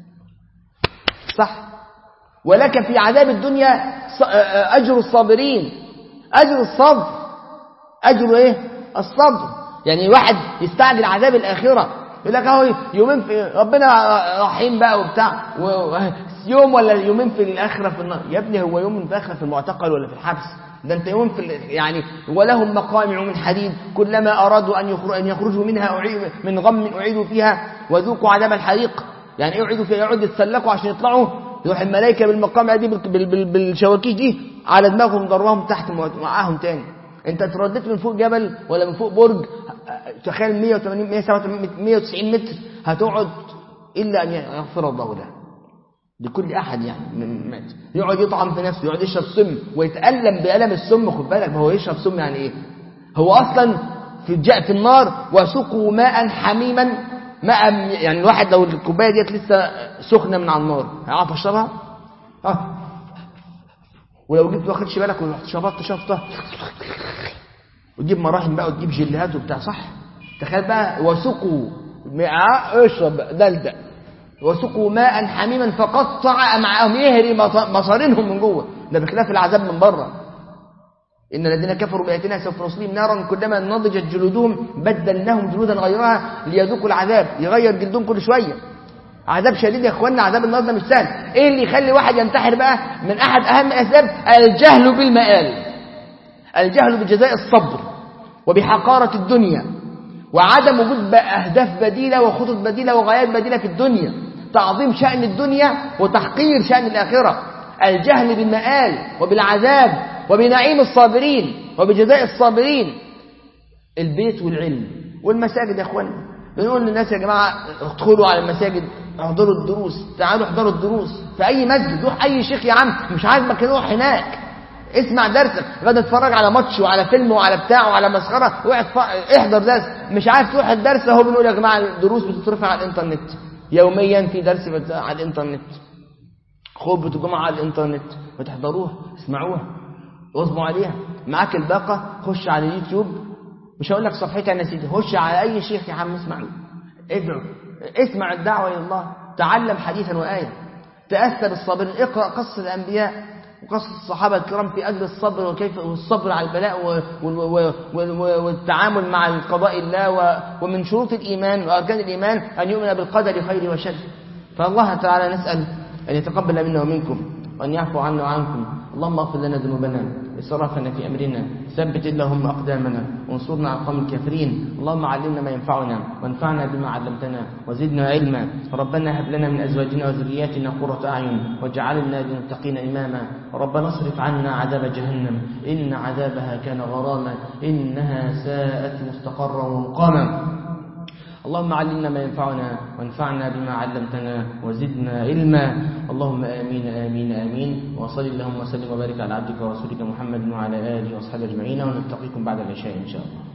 صح ولك في عذاب الدنيا أجر الصابرين أجر الصبر أجر إيه الصبر يعني واحد يستعجل عذاب الآخرة يقول لك اهو يومين في ربنا رحيم بقى وبتاع يوم ولا يومين في الآخرة في النار يا ابني هو يوم في الآخرة في المعتقل ولا في الحبس ده انت يوم في يعني ولهم مقامع من حديد كلما أرادوا أن يخرجوا, أن يخرجوا منها أعيد من غم أعيدوا فيها وذوقوا عذاب الحريق يعني يقعدوا فيها يقعدوا يتسلقوا عشان يطلعوا يروح الملائكة بالمقامع دي بالشواكيش دي على دماغهم ضربهم تحت معاهم تاني انت اترديت من فوق جبل ولا من فوق برج تخيل 180 187 190 متر هتقعد الا ان يغفر الله له لكل احد يعني مات يقعد يطعم في نفسه يقعد يشرب سم ويتالم بالم السم خد بالك ما هو يشرب سم يعني ايه هو اصلا في جاء في النار وسقوا ماء حميما ماء يعني الواحد لو الكوبايه ديت لسه سخنه من على النار هيعرف يشربها اه ولو جبت واخدش بالك ورحت شفطت شفطه وتجيب مراحم بقى وتجيب جلات وبتاع صح تخيل بقى وسقوا اشرب دلدق وسقوا ماء حميما فقطع امعاءهم يهري مصارينهم من جوه ده بخلاف العذاب من بره إن الذين كفروا بآياتنا سوف نصليهم نارا كلما نضجت جلودهم بدلناهم جلودا غيرها ليذوقوا العذاب يغير جلدهم كل شوية عذاب شديد يا اخوانا عذاب النار ده مش سهل ايه اللي يخلي واحد ينتحر بقى من احد اهم الاسباب الجهل بالمآل الجهل بجزاء الصبر وبحقارة الدنيا وعدم وجود اهداف بديلة وخطط بديلة وغايات بديلة في الدنيا تعظيم شأن الدنيا وتحقير شأن الآخرة الجهل بالمآل وبالعذاب وبنعيم الصابرين وبجزاء الصابرين البيت والعلم والمساجد يا اخوانا بنقول للناس يا جماعة ادخلوا على المساجد احضروا الدروس تعالوا احضروا الدروس في اي مسجد روح اي شيخ يا عم مش عاجبك روح هناك اسمع درسك غدا اتفرج على ماتش وعلى فيلم وعلى بتاع وعلى مسخره احضر درس مش عارف تروح الدرس اهو بنقول يا جماعه الدروس بتترفع على الانترنت يوميا في درس على الانترنت خطبه الجمعه على الانترنت بتحضروها اسمعوها واصبوا عليها معاك الباقه خش على اليوتيوب مش هقول لك صفحتي انا سيدي خش على اي شيخ يا عم اسمع ادعو اسمع الدعوه الى الله تعلم حديثا وايه تاثر بالصابرين اقرا قصص الانبياء وقصص الصحابه الكرام في اجل الصبر وكيف والصبر على البلاء والتعامل مع القضاء الله ومن شروط الايمان واركان الايمان ان يؤمن بالقدر خير وشر فالله تعالى نسال ان يتقبل منا ومنكم وأن يعفو عنا وعنكم اللهم اغفر لنا ذنوبنا إسرافنا في أمرنا ثبت اللهم أقدامنا وانصرنا على القوم الكافرين اللهم علمنا ما ينفعنا وانفعنا بما علمتنا وزدنا علما ربنا هب لنا من أزواجنا وذرياتنا قرة أعين واجعلنا للمتقين إماما ربنا اصرف عنا عذاب جهنم إن عذابها كان غراما إنها ساءت مستقرا ومقاما اللهم علمنا ما ينفعنا وانفعنا بما علمتنا وزدنا علما اللهم آمين آمين آمين وصل اللهم وسلم وبارك على عبدك ورسولك محمد وعلى آله وأصحابه أجمعين ونلتقيكم بعد العشاء إن شاء الله